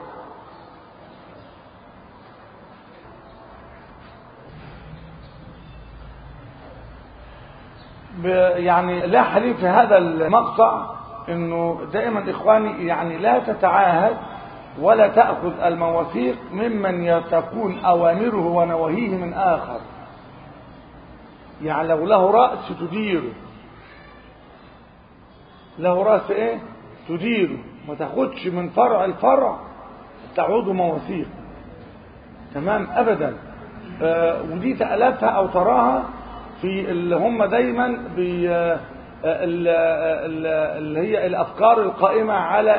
Speaker 1: يعني لا حليف في هذا المقطع انه دائما اخواني يعني لا تتعاهد ولا تأخذ المواثيق ممن تكون اوامره ونواهيه من اخر يعني لو له رأس تديره له رأس ايه تديره ما تاخدش من فرع الفرع تعود مواثيق تمام ابدا آه ودي تألفها او تراها في اللي هم دايما بي اللي هي الافكار القائمه على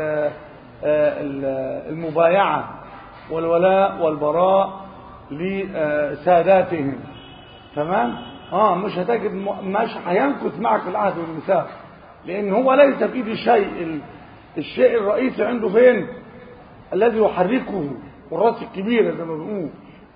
Speaker 1: المبايعه والولاء والبراء لساداتهم تمام اه مش هتجد مش هينكث معك العهد والميثاق لان هو ليس في ايده شيء الشيء الرئيسي عنده فين الذي يحركه والراس الكبيره زي ما بنقول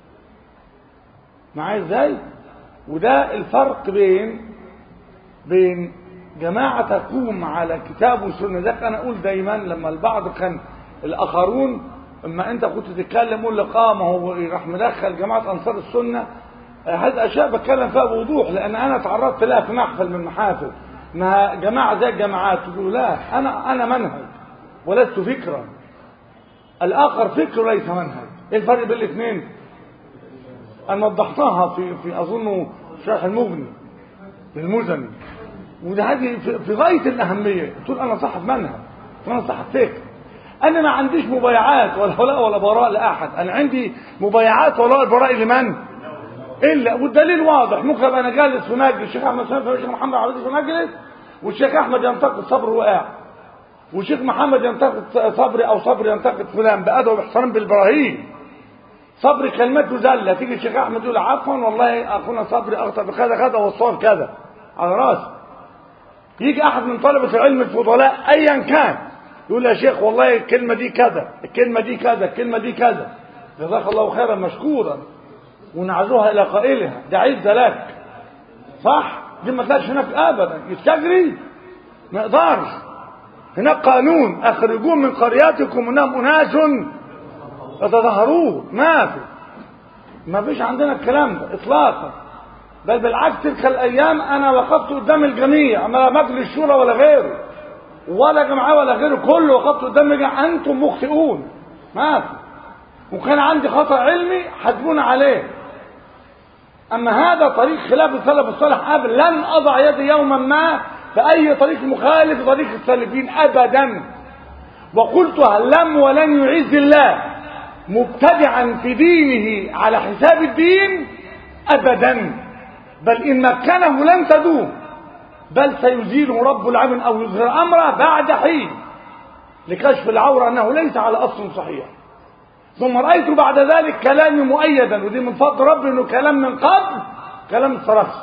Speaker 1: معايا ازاي وده الفرق بين بين جماعة تقوم على كتاب وسنة ده أنا أقول دايما لما البعض كان الآخرون اما أنت كنت تتكلم يقول لك آه ما هو راح مدخل جماعة أنصار السنة هذه أشياء بتكلم فيها بوضوح لأن أنا تعرضت لها في محفل من المحافل ما جماعة زي الجماعات تقول لا أنا أنا منهج ولست فكرا الآخر فكر ليس منهج إيه الفرق بين الاثنين؟ أنا وضحتها في في أظن شرح المغني للمزني وده هذه في غاية الأهمية تقول أنا صاحب منهج أنا صاحب فكر أنا ما عنديش مبايعات ولا ولاء ولا براء لأحد أنا عندي مبايعات ولا براء لمن؟ الا والدليل واضح ممكن ابقى انا جالس في مجلس الشيخ احمد سامي والشيخ محمد عبد العزيز في مجلس والشيخ احمد ينتقد صبر وقاع والشيخ محمد ينتقد صبري او صبري ينتقد فلان بادب واحترام بالابراهيم صبري كلمته زله تيجي الشيخ احمد يقول عفوا والله اخونا صبري اخطا بكذا كذا والصواب كذا على راسي يجي احد من طلبه العلم الفضلاء ايا كان يقول يا شيخ والله الكلمه دي كذا الكلمه دي كذا الكلمه دي كذا جزاك الله خيرا مشكورا ونعزوها الى قائلها ده عزه لك صح دي ما تلاقيش هناك ابدا يستجري ما يقدرش هناك قانون اخرجوه من قرياتكم انهم اناس يتظاهرون ما في ما فيش عندنا الكلام ده اطلاقا بل بالعكس تلك الايام انا وقفت قدام الجميع ما مجلس الشورى ولا غيره ولا جماعه ولا غيره كله وقفت قدام الجميع انتم مخطئون ما في وكان عندي خطا علمي حاسبونا عليه اما هذا طريق خلاف السلف الصالح ابدا لن اضع يدي يوما ما في اي طريق مخالف طريق السلفيين ابدا وقلتها لم ولن يعز الله مبتدعا في دينه على حساب الدين ابدا بل ان مكنه لن تدوم بل سيزيله رب العالمين او يظهر امره بعد حين لكشف العوره انه ليس على اصل صحيح ثم رايت بعد ذلك كلامي مؤيدا ودي من فضل ربي انه كلام من قبل كلام الصرخسي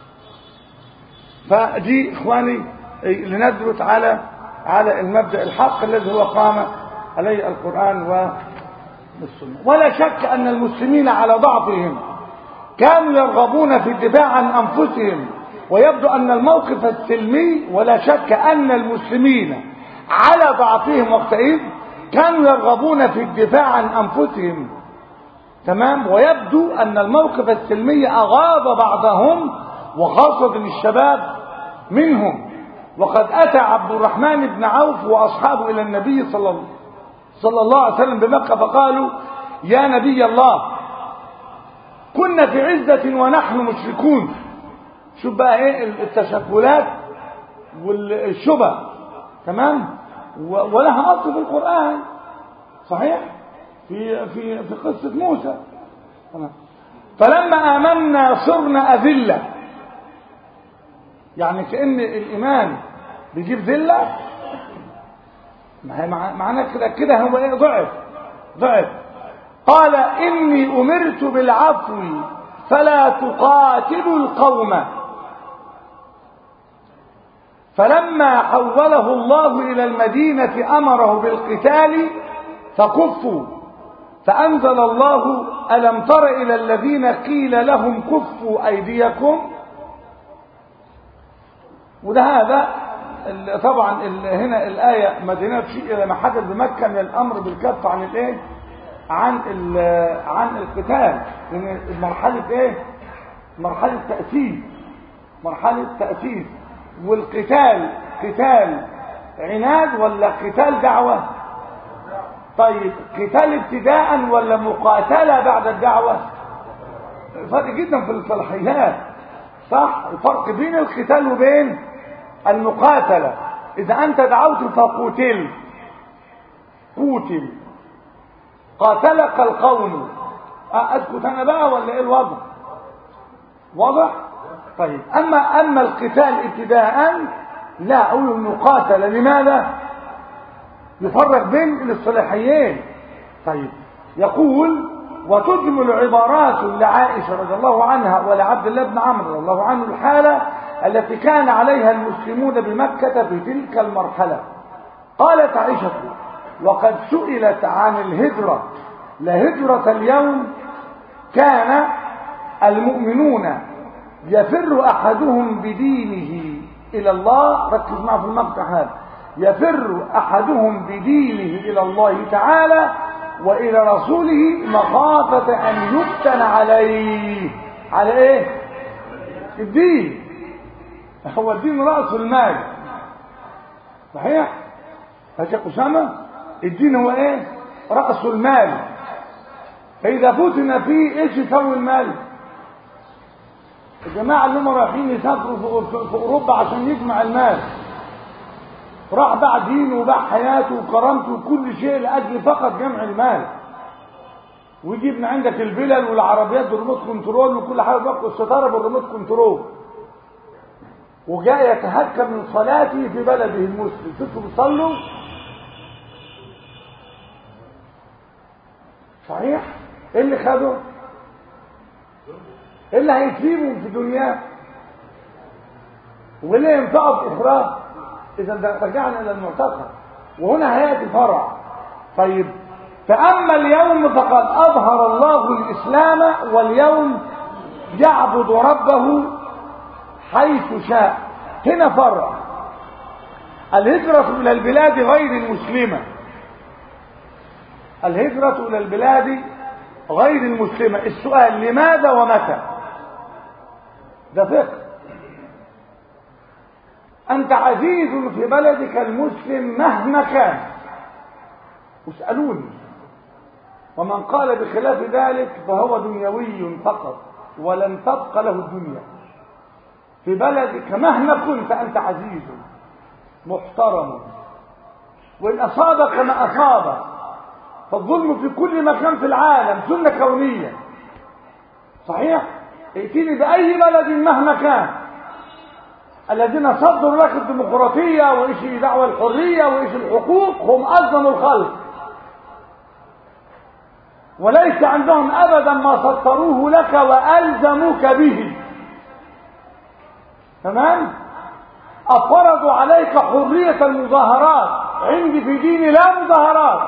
Speaker 1: فدي اخواني لندرس على على المبدا الحق الذي هو قام عليه القران والسنه ولا شك ان المسلمين على ضعفهم كانوا يرغبون في الدفاع عن انفسهم ويبدو ان الموقف السلمي ولا شك ان المسلمين على ضعفهم وقتئذ كانوا يرغبون في الدفاع عن انفسهم تمام ويبدو ان الموقف السلمي اغاض بعضهم وخاصه الشباب منهم وقد اتى عبد الرحمن بن عوف واصحابه الى النبي صلى صلى الله عليه وسلم بمكه فقالوا يا نبي الله كنا في عزه ونحن مشركون شوف بقى ايه التشكلات والشبه تمام ولها اصل في القران صحيح في في في قصه موسى تمام فلما امنا صرنا اذله يعني كان الايمان بيجيب ذله ما هي معناه كده كده هو ايه ضعف ضعف قال اني امرت بالعفو فلا تقاتلوا القوم فلما حوله الله إلى المدينة أمره بالقتال فكفوا فأنزل الله ألم تر إلى الذين قيل لهم كفوا أيديكم وده هذا طبعا هنا الآية مدينة شيء إلى ما حدث بمكة من الأمر بالكف عن الإيه عن عن القتال من مرحلة إيه مرحلة تأسيس مرحلة تأسيس والقتال قتال عناد ولا قتال دعوة طيب قتال ابتداء ولا مقاتلة بعد الدعوة فرق جدا في الصلاحيات صح الفرق بين القتال وبين المقاتلة إذا أنت دعوت فقتل قتل قاتلك القوم أسكت أنا بقى ولا إيه الوضع واضح طيب أما أما القتال ابتداء لا أقول المقاتلة لماذا يفرق بين الاصطلاحيين طيب يقول وتجمل عبارات لعائشة رضي الله عنها ولعبد الله بن عمرو رضي الله عنه الحالة التي كان عليها المسلمون بمكة في تلك المرحلة قالت عائشة وقد سئلت عن الهجرة لهجرة اليوم كان المؤمنون يفر أحدهم بدينه إلى الله ركز معه في المقطع هذا يفر أحدهم بدينه إلى الله تعالى وإلى رسوله مخافة أن يفتن عليه على إيه؟ الدين هو الدين رأس المال صحيح؟ يا أسامة الدين هو إيه؟ رأس المال فإذا فتن فيه إيش يسوي المال؟ الجماعة اللي هم رايحين يسافروا في أوروبا عشان يجمع المال راح باع دينه وباع حياته وكرامته وكل شيء لأجل فقط جمع المال ويجيب من عندك الفلل والعربيات بالريموت كنترول وكل حاجه بقى الستاره بالريموت كنترول وجاء يتهكم من صلاته في بلده المسلم شفتوا بيصلوا صحيح ايه اللي خده ايه اللي هيسيبهم في دنياه وايه اللي ينفعه في اخراه اذا ده رجعنا الى المعتقد وهنا هياتي فرع طيب فاما اليوم فقد اظهر الله الاسلام واليوم يعبد ربه حيث شاء هنا فرع الهجرة إلى البلاد غير المسلمة الهجرة إلى البلاد غير المسلمة السؤال لماذا ومتى ده فقه أنت عزيز في بلدك المسلم مهما كان اسألوني ومن قال بخلاف ذلك فهو دنيوي فقط ولن تبق له الدنيا في بلدك مهما كنت أنت عزيز محترم وإن أصابك ما أصابك فالظلم في كل مكان في العالم سنة كونية صحيح ائتني بأي بلد مهما كان الذين صدروا لك الديمقراطية وإيش دعوة الحرية وإيش الحقوق هم أظلم الخلق وليس عندهم أبدا ما سطروه لك وألزموك به تمام أفرضوا عليك حرية المظاهرات عندي في ديني لا مظاهرات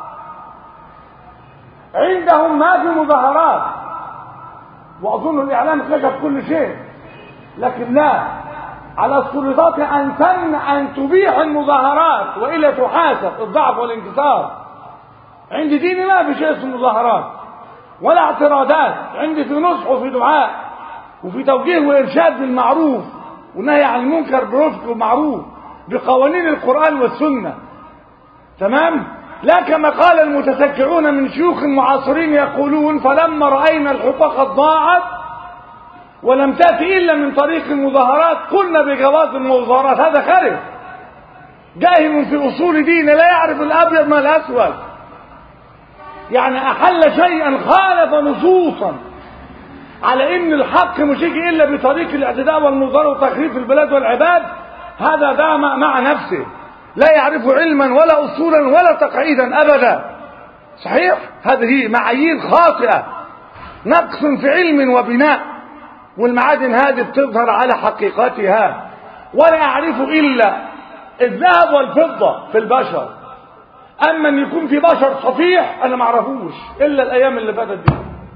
Speaker 1: عندهم ما في مظاهرات وأظن الإعلام كشف كل شيء لكن لا على السلطات أن تمنع أن تبيح المظاهرات وإلا تحاسب الضعف والانكسار عندي ديني ما في شيء اسمه مظاهرات ولا اعتراضات عندي في نصح وفي دعاء وفي توجيه وإرشاد للمعروف ونهي عن المنكر برفق ومعروف بقوانين القرآن والسنة تمام لا كما قال المتسكعون من شيوخ معاصرين يقولون فلما رأينا الحقوق قد ضاعت ولم تأتي إلا من طريق المظاهرات قلنا بجواز المظاهرات هذا خارج جاهل في أصول دين لا يعرف الأبيض من الأسود يعني أحل شيئا خالف نصوصا على ان الحق مش يجي الا بطريق الاعتداء والمظاهره وتخريف البلاد والعباد هذا ده مع نفسه لا يعرف علما ولا اصولا ولا تقعيدا ابدا صحيح هذه معايير خاطئه نقص في علم وبناء والمعادن هذه بتظهر على حقيقتها ولا يعرف الا الذهب والفضه في البشر اما ان يكون في بشر صفيح انا ما اعرفوش الا الايام اللي فاتت دي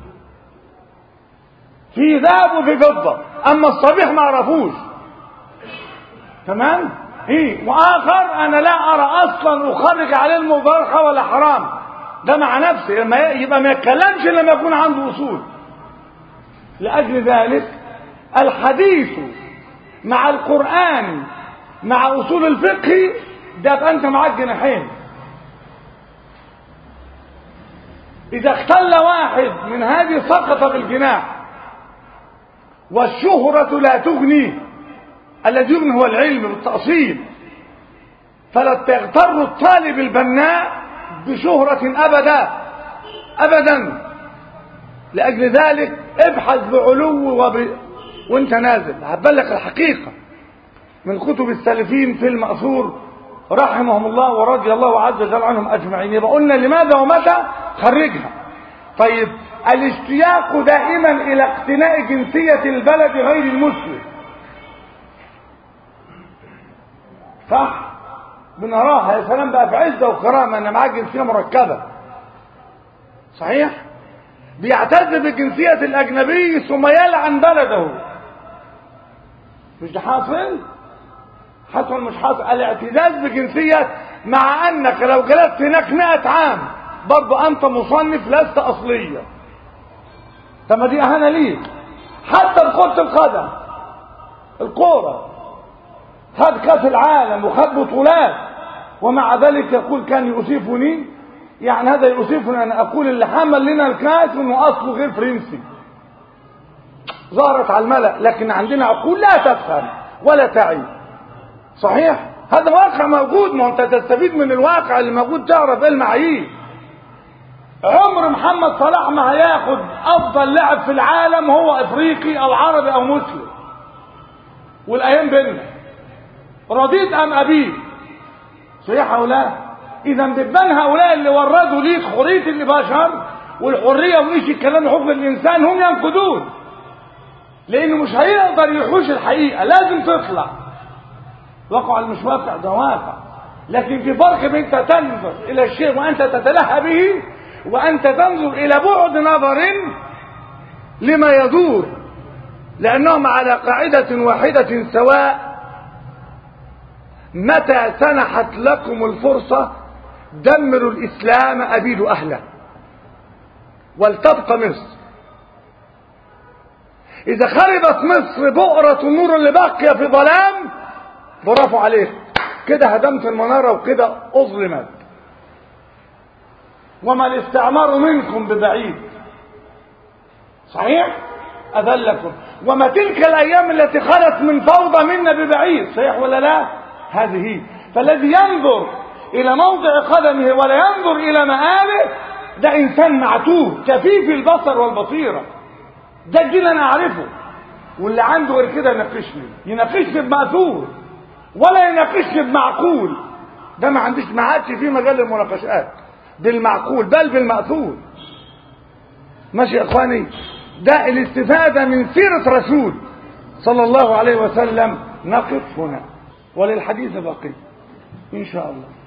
Speaker 1: في ذهب وفي فضة أما الصبيح ما عرفوش تمام إيه وآخر أنا لا أرى أصلا أخرج عليه المبارحة ولا حرام ده مع نفسه لما يبقى ما يتكلمش لما يكون عنده أصول لأجل ذلك الحديث مع القرآن مع أصول الفقه ده يبقى أنت معاك جناحين إذا اختل واحد من هذه سقط بالجناح والشهرة لا تغني الذي يغني هو العلم بالتأصيل فلا تغتر الطالب البناء بشهرة أبدا أبدا لأجل ذلك ابحث بعلو وب... وانت نازل هتبلغ الحقيقة من كتب السلفين في المأثور رحمهم الله ورضي الله عز وجل عنهم أجمعين يبقى قلنا لماذا ومتى خرجها طيب الاشتياق دائما الى اقتناء جنسية البلد غير المسلم صح بنراها يا سلام بقى في عزة وكرامة انا معاه جنسية مركبة صحيح بيعتز بالجنسية الاجنبي ثم يلعن بلده مش ده حاصل حصل مش حاصل الاعتزاز بجنسية مع انك لو جلست هناك 100 عام برضه انت مصنف لست اصليا طب ما دي اهانه ليك حتى بكره القدم الكوره خد كاس العالم وخد بطولات ومع ذلك يقول كان يؤسفني يعني هذا يؤسفني ان اقول اللي حمل لنا الكاس انه اصله غير فرنسي ظهرت على الملأ لكن عندنا عقول لا تفهم ولا تعي صحيح هذا واقع موجود ما انت تستفيد من الواقع اللي موجود تعرف ايه المعايير عمر محمد صلاح ما هياخد افضل لاعب في العالم هو افريقي او عربي او مسلم والايام بينا رضيت ام ابيك صحيح او لا اذا بتبان هؤلاء اللي وردوا ليك حريه البشر والحريه وايش الكلام حقوق الانسان هم ينقدون لانه مش هيقدر يحوش الحقيقه لازم تطلع واقع مش واقع ده واقع لكن في فرق بين انت تنظر الى الشيء وانت تتلهى به وانت تنظر الى بعد نظر لما يدور لانهم على قاعده واحده سواء متى سنحت لكم الفرصه دمروا الاسلام ابيدوا اهله ولتبقى مصر اذا خربت مصر بؤرة النور اللي باقية في ظلام برافو عليك كده هدمت المنارة وكده اظلمت وما الاستعمار منكم ببعيد صحيح اذلكم وما تلك الايام التي خلت من فوضى منا ببعيد صحيح ولا لا هذه فالذي ينظر الى موضع قدمه ولا ينظر الى مآله ده انسان معتوه كفيف البصر والبصيره ده الجيل انا اعرفه واللي عنده غير كده يناقشني يناقشني بمأثور ولا يناقشني بمعقول ده ما عنديش ما عادش فيه مجال للمناقشات بالمعقول بل بالمأثور ماشي يا اخواني ده الاستفادة من سيرة رسول صلى الله عليه وسلم نقف هنا وللحديث بقي ان شاء الله